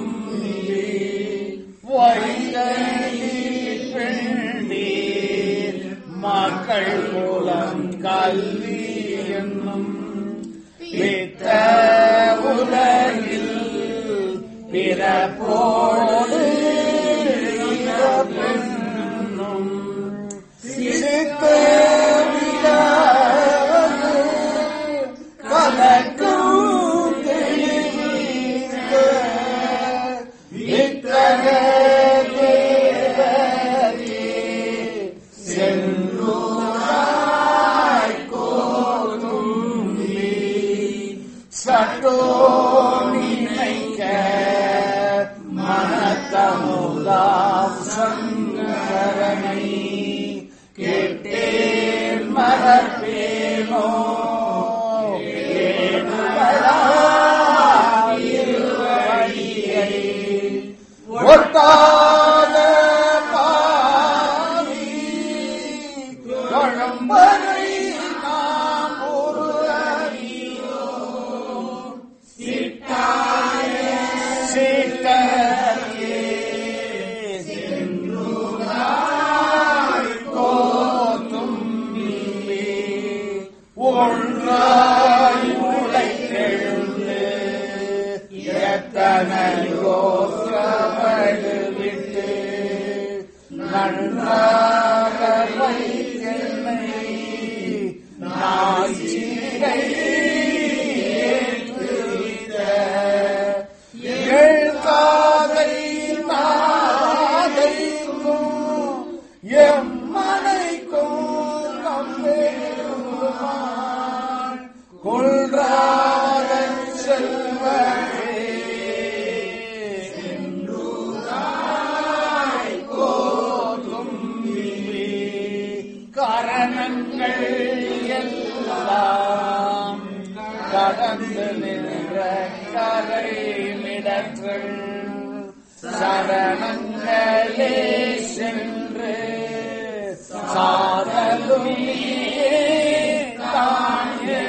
வைகலி பெண்டீர் மக்கள் மூலம் கல்வி என்னும் வித்த உலகில் பிறப்போடு இறப்பென்னும் சிரித்த விழாது கலக்கும் தெளிவித்த வித்தக தேவரே செல்லுராய் கோதும் சட்டோ நினைக்க மனத்தமுதாம் சங்கரனை கேட்டேன் மறப்பேனோ இருவழியை ஒட்டாத பாவி குழம்பரை நாம் ஒரு அறியோ சிட்டாய சிட்டே சென்றுதாய் கோத்தும் ஒன்றாய் உழைத்தெழுந்து எத்தனையோ சமடு விட்டு நன்றாக வைத்தென்னை நாசிகை ஏற்றுவித்த எழுகாதை நாதைக்கும் எம்மனைக்கும் நம்பெருமான் கொள்றாத செல்வரே சென்றுதாய் கோதும் காரணங்கள் எல்லாம் கடந்து நின்ற கரை மிடற்றல் சரணங்களே சென்று சாதலுமே தானே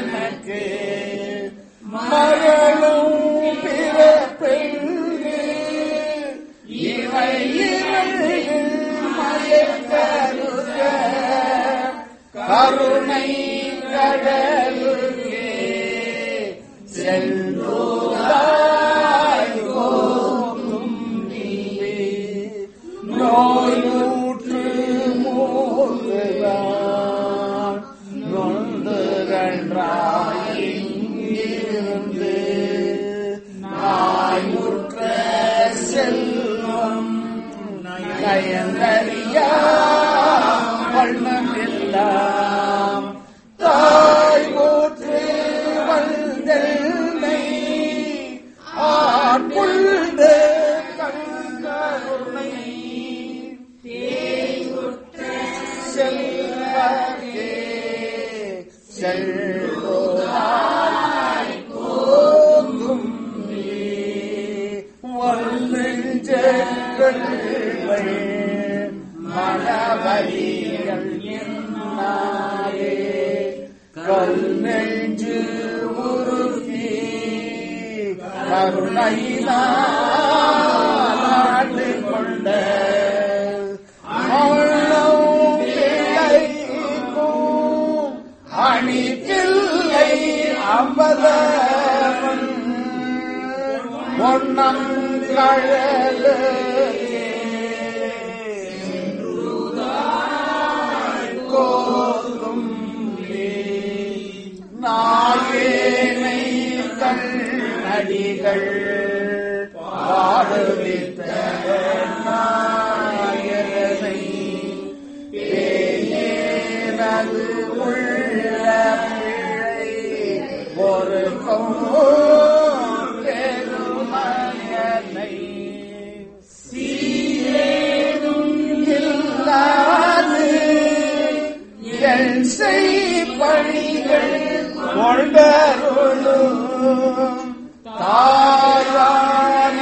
கருணை கடலுக்கே சென்றோராய் போகும் நீவே நோயூற்று மூர்கிறான் நொந்துகன்றாய் இங்கிருந்து நாயுற்ற செல்வம் நயந்தறியா வண்ணமெல்லாம் தாய் போற்று வந்தெல்லை ஆட்கொண்ட கண்கருணை செல்வகே செல்வோராய் போகும் வல்லெஞ்சங்கள் மனவலிகள் என்னாரே கல் நெஞ்சு உருக்கி கருணையினாடு கொண்ட அவ்வளவு பிழைக்கும் அணிதில்லை அம்பதவன் பொன்னம் கழலே கோலும் நாயேனை கண்ணடிகள் பாடுவித்த நாயனை பேயேனது உள்ள பிழை ஒரு பெருமயனை சீரேதும் இல்லாது என் செய்பணிகள் கொண்டருளும் தாயான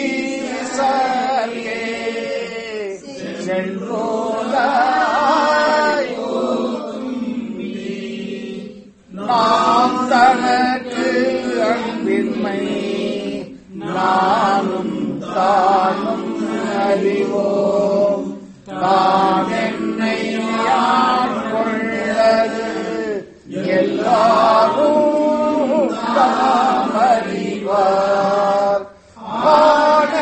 ஈசரே சென்றோராய் நாம் தனக்கு அன்பின்மை நானும் தானும் அறிவோம் தான் என்னை ஆட்கொள்ளது எல்லாரும் தாம் அறிவார் ஆன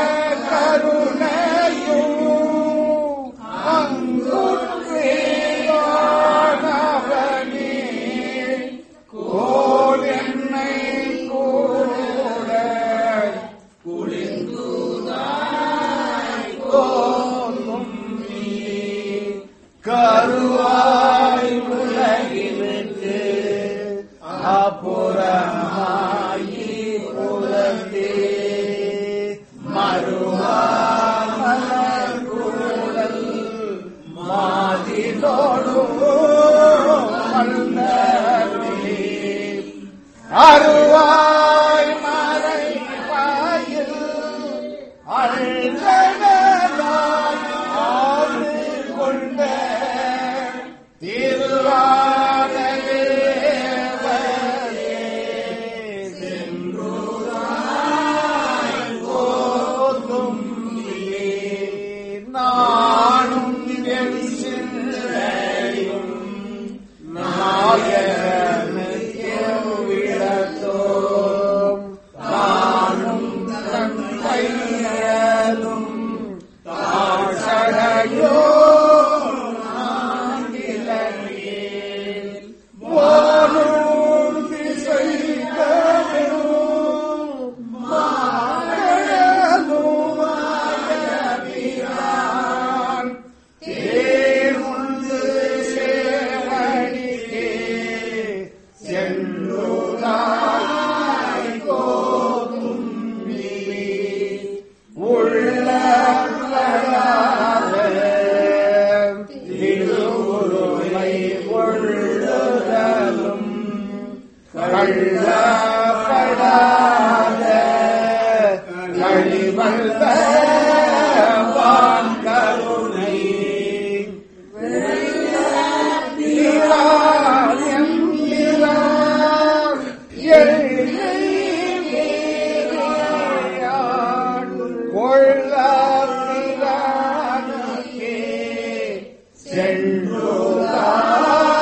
கருணையும் அங்குற்றேவானவனே கோல் என்னை கூட கோலும் நீ கருவாய் உலகிற்கு அப்புறமாயி புலத்தே மறுவாமலர் கூடல் மாதிலோடு மன்னரே அருவாய் மறை பாயில் அழுதலாய் ஆறு கொண்ட திருவானே சென்றுதாய் போதும் நானும் என் சிந்தையும் நாயகனுக்கு விடத்தோம் தானும் தன் கையலும் தாழ்சடையோ ஆங்கிலமே வானும் திசைகளும் மாடலும் ஆயபிரான் தேர்ந்து சேவடிக்கே சென்றுதாய் கோதும் உள்ள திருவுருளை கொள்ளுதலும் கள்ளப்படாத கழிவல்ல வான் கருணை எம் இரான் எல்லை மீறியான் கொள்ளாவிலானுக்கே சென்றுதான்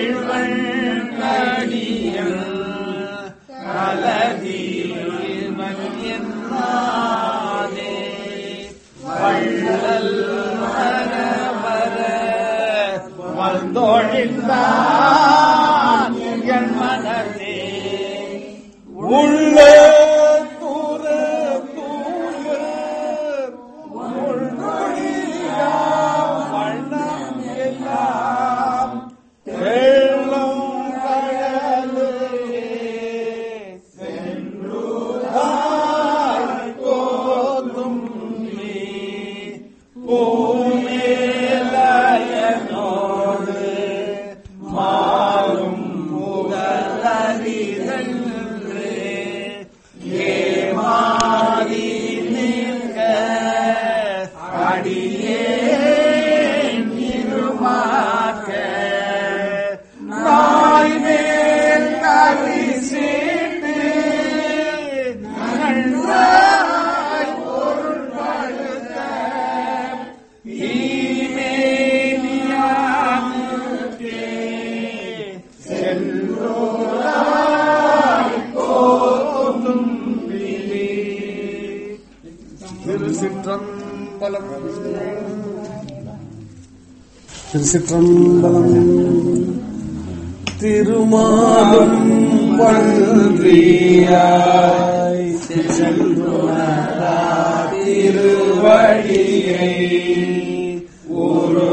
கள்வண்ணடியன் கலதீவன் என்னாதே வள்ளல் மரவர வந்தொழிந்தான் என் மனதே உள்ளே தூர தூயர் உள்மொழியாம் வண்ணம் எல்லாம் வெள்ளம் கடலே சென்றுதாய் போதும் நீ பூமேலயனோடு மாறும் முதலறிதன்று ஏமாறி நிற்க அடியேன் இருமாக்க நாய் மேல் கவி சீட்டு நன்றாய் பொருள்படுத்த ஈமேனியானுக்கே சென்றோராய் போதும் விழி. திருச்சிற்றம்பலம் திருச்சிற்றம்பலம் திருமாலும் பன்றியாய் செல்லுணரா திருவழியை ஒரு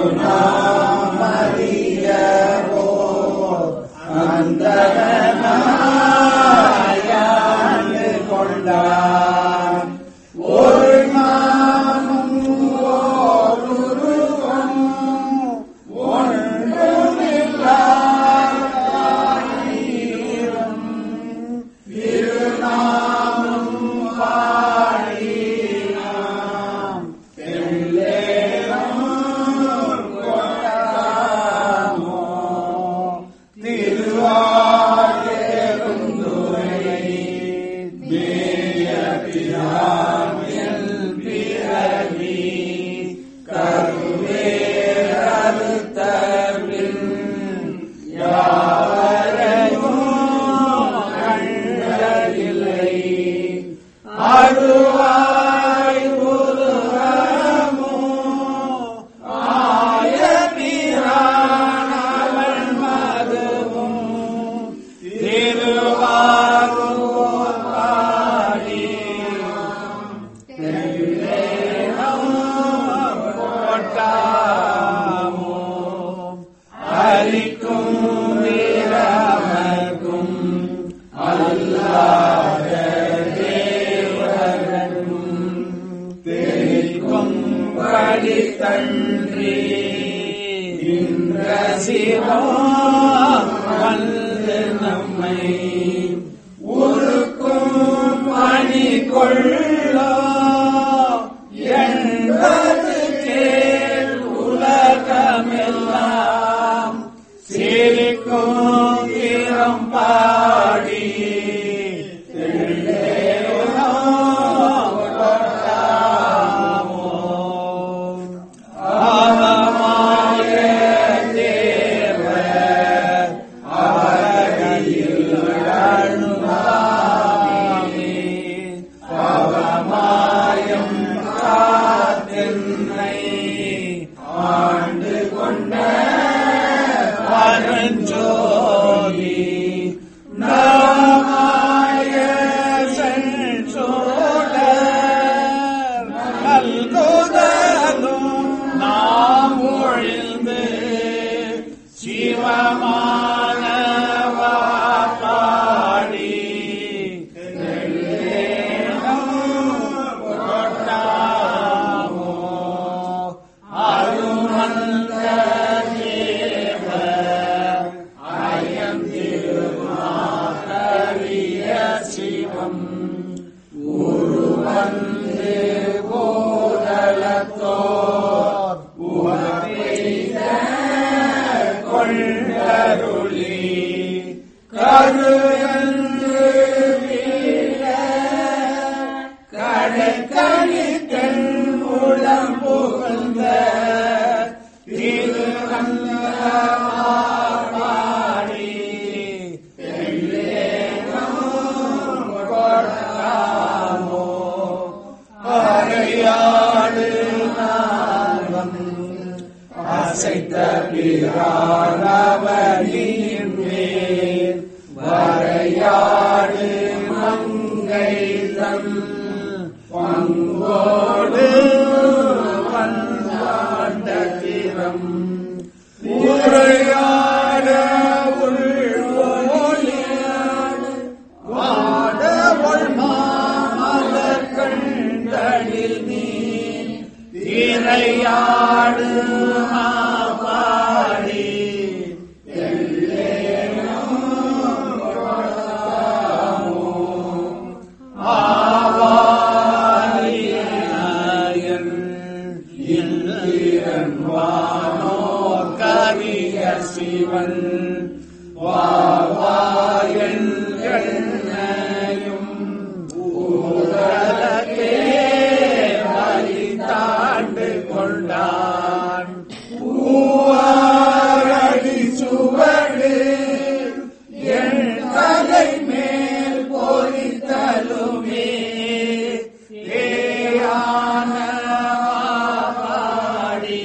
நாமறியவோ அந்தனாயாண்டு கொண்டான் ஒரு நாமும் ஓருருவம் அருவாய் உருவமோ ஆயபிரானவன் மதுவும் திருவாரூர் பாடி போட்டாமோ அரிக்கும் வீரமர்க்கும் அல்லாத தேவரனும் தெரிக்கும் படித்தன்றி இன்ற சிவா வந்து நம்மை உருக்கும் பணி கொள்ளோ என்பது கேள் உலகமெல்லாம் சிரிக்கும் திறம் பாடி ஆமாய தேவ அவரையில் அழுவாமே அவமாயம் காத்தென்னை ஆண்டு கொண்ட பரஞ்சோதி நாமாய சென்றோடர் நல்குதலும் நாம் ஒழிந்து சிவமானவா பாடி கொட்டாமோ அருமந்த தேவ அயம் திருமாறிய சிவம் உருவந்து போதலத்தோர் உவெய்த கொள்ளருளி கருவன்று வீழ கடைக்கணித்தன் உளம் புகழ்ந்த திருவந்தாடி வாவாயன் எண்ணையும் ஊரலக்கே வலிதாண்டு கொண்டான் பூவாரடி சுவடு என் தலை மேல் பொறித்தலுமே ஏயான மாடி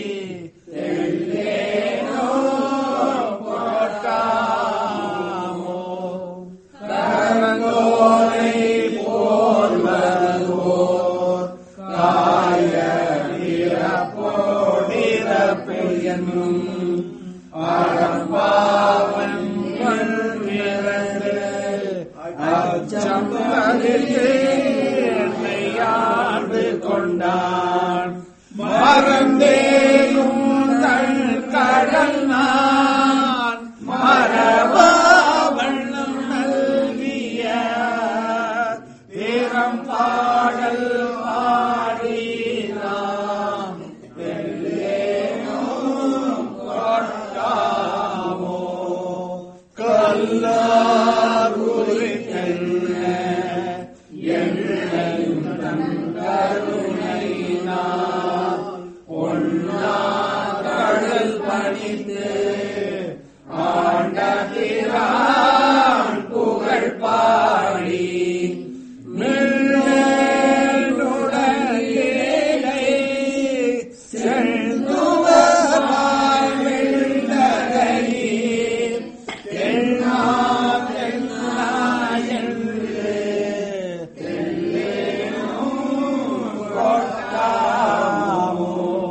தெல்லேனோ போட்டாமோ கரங்கோலை போர்வதோர் காய நிறப்போடிறப்பு என்னும் அறம்பாவன் அச்சம் ஆண்டு கொண்டான் மறந்தேயும் தன் கடல் நான் மரபாவண்ணம் நல்கிய வீரம் பாடல் பாடினாம் கொட்டாமோ கல்லாருளி எண்ணையும் தன் கருணையினால் பொன்னா கடல் பணிந்து ஆண்டபிரான் புகழ் பாடி மின்னலுடையேலை செந்துவமாய் வெள்ளரையில் தென்னா தென்னா என்று கொட்டாமோ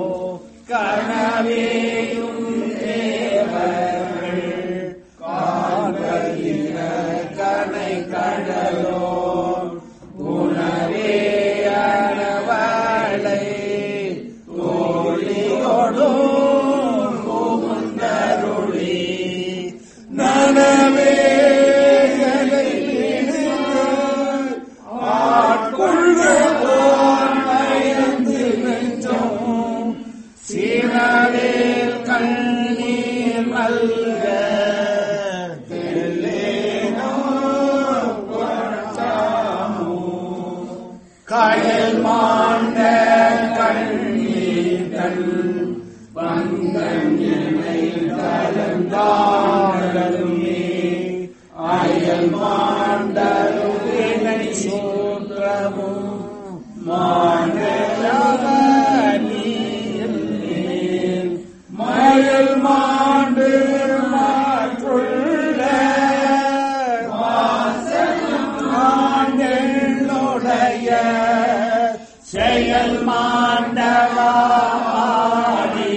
கனவேயும் தேவர்கள் காண்பதின கனை கடலோ உணவே அணவளை தோழியோடும் புகுந்தருளி நனவே ஆட்கொள்வோம் பயந்து நெஞ்சோம் சீரவேல் கண்ணீர் மல்க தெல்லேனோ கொட்டாமோ கடல் மாண்ட கண்ணீர்கள் வந்தன் இணை கலந்தாடலுமே அயல் மாண்டலும் இணை சோற்றமும் மாண்டலவனியில் மயில் மாண்டு மாற்றுள்ள மாண்டனுடைய செயல் மாண்டவாடி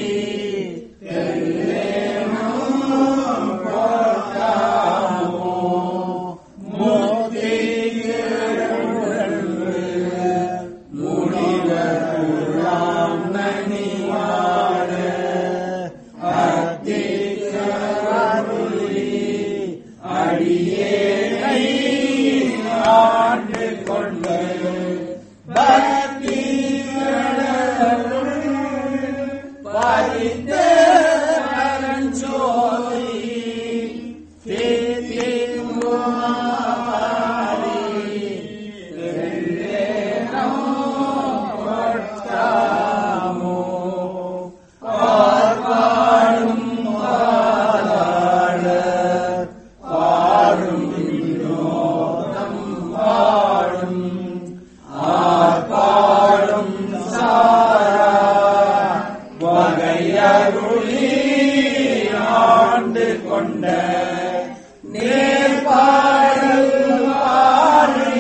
முடிவெல்லாம் நனிவாட அடியே ஆண்டு கொண்டு பக்தி பரிந்த பரஞ்சோதி கொட்டாமோ பார்வாடும் பாலாள பாடும் வினோதம் பாடும் ஆர்ப்பாடும் சாரா வகையருளி ஆண்டு கொண்ட நேர்பாடல் பாடி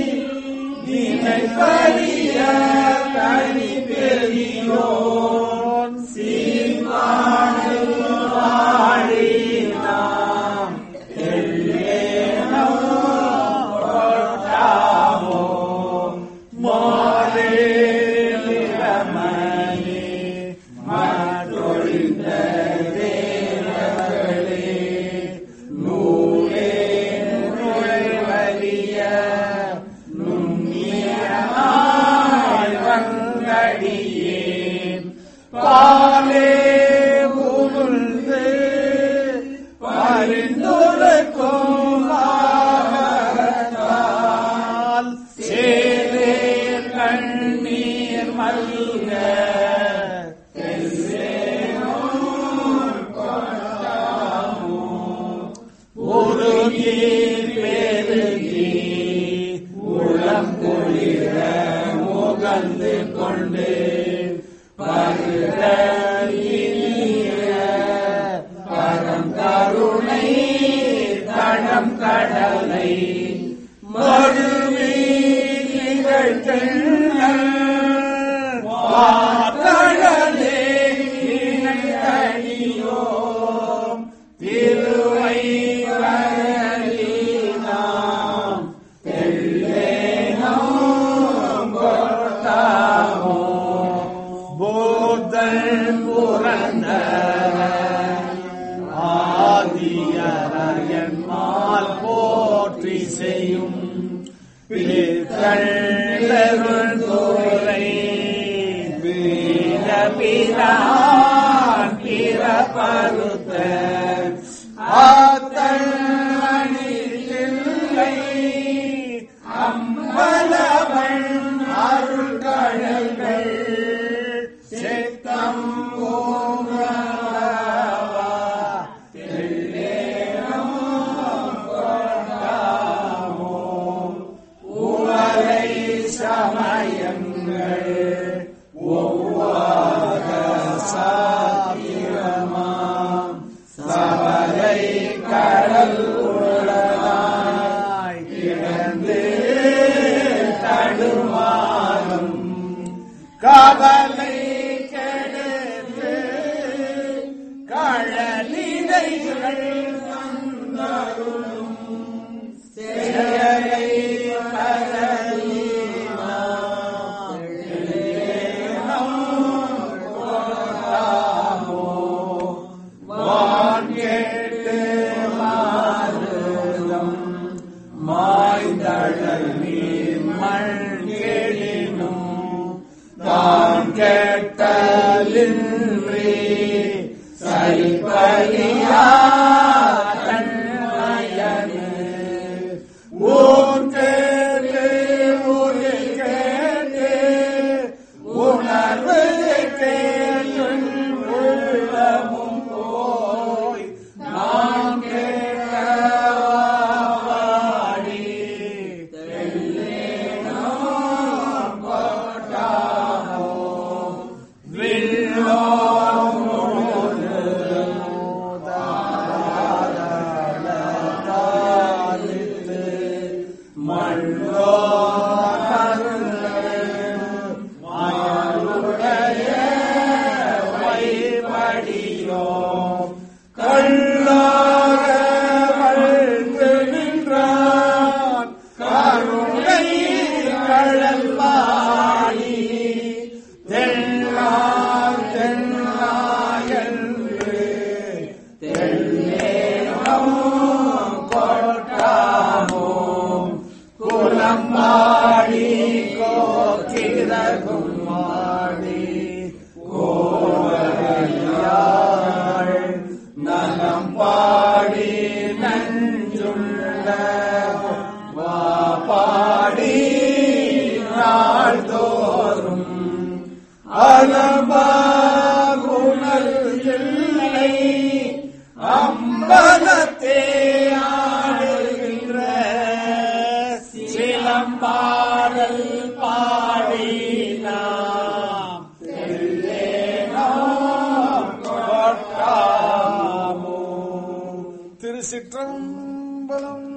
நினைப்பறிய தனி பெரியோன் சீர்காழில் வாழி நாம் எல்லேனோ கொட்டாமோ மாறேலிரமணி மாற்றொழிந்த தேவர்களே நூலே செந்துருக்கும் மாகத்தால் சேரேர் கண்ணீர் மல்க உருகி பெருகி உளம் குளிர முகந்து கொண்டு பருக இனிய பரம் கருணை தடம் கடலை மறுவி நிகழ்த்தெண்ணல் வாதழலே இணையடியோம் திருவை கரலீனாம் எல்லேனோம் கொட்டாமோ போதல் புறந்த ஆதியரையன்மால் போற்றி செய்யும் பித்தள்ளருள் துறை வீரபிரான் பிறப்பருத்த ஆத்தணில்லை அம்பலவன் அருள்கழல்கள் செத்தம் போகவா உவலை சமயங்கள் ஒவ்வாத சாத்திரமாம் சவலை கடல் உளதாய் கிடந்து தடுமாறும் கவலை கெடுத்து கழலிதைகள் வந்தருளும் செயலை வான்கேட்டு மாறுதம் மாய்தழல் நீர் மண் கேளினும் தான் கேட்டலின்றி சரிபலியா தன்மயனு ஊர் கேட்டு உயிர் கேட்டு உணர்வு கேட்டு உள்ளமும் போய் நான் கேட்டவாடி தெல்லேனோம் கோட்டாமோ வில்லோம் தாளித்து மண்ணோ மயனுடைய வைபடியோ கல்லாக வழ்ந்து நின்றான் கருணை கழல்வாடி தென்னார் தென்னாயன்று தெல்லேனம் கோட்டாமோ குலம் மாடி கோக்கிரகும் மாடி கோவரையாள் நலம் பாடி நஞ்சுள்ள வா பாடி நாள்தோறும் அலபாகுணல் இல்லை அம்பலத்தே ஆடுகின்ற சிலம்பாடல் பாடி நாம் தெல்லேனோம் கோட்டாமோ திருச்சிற்றம்பலம்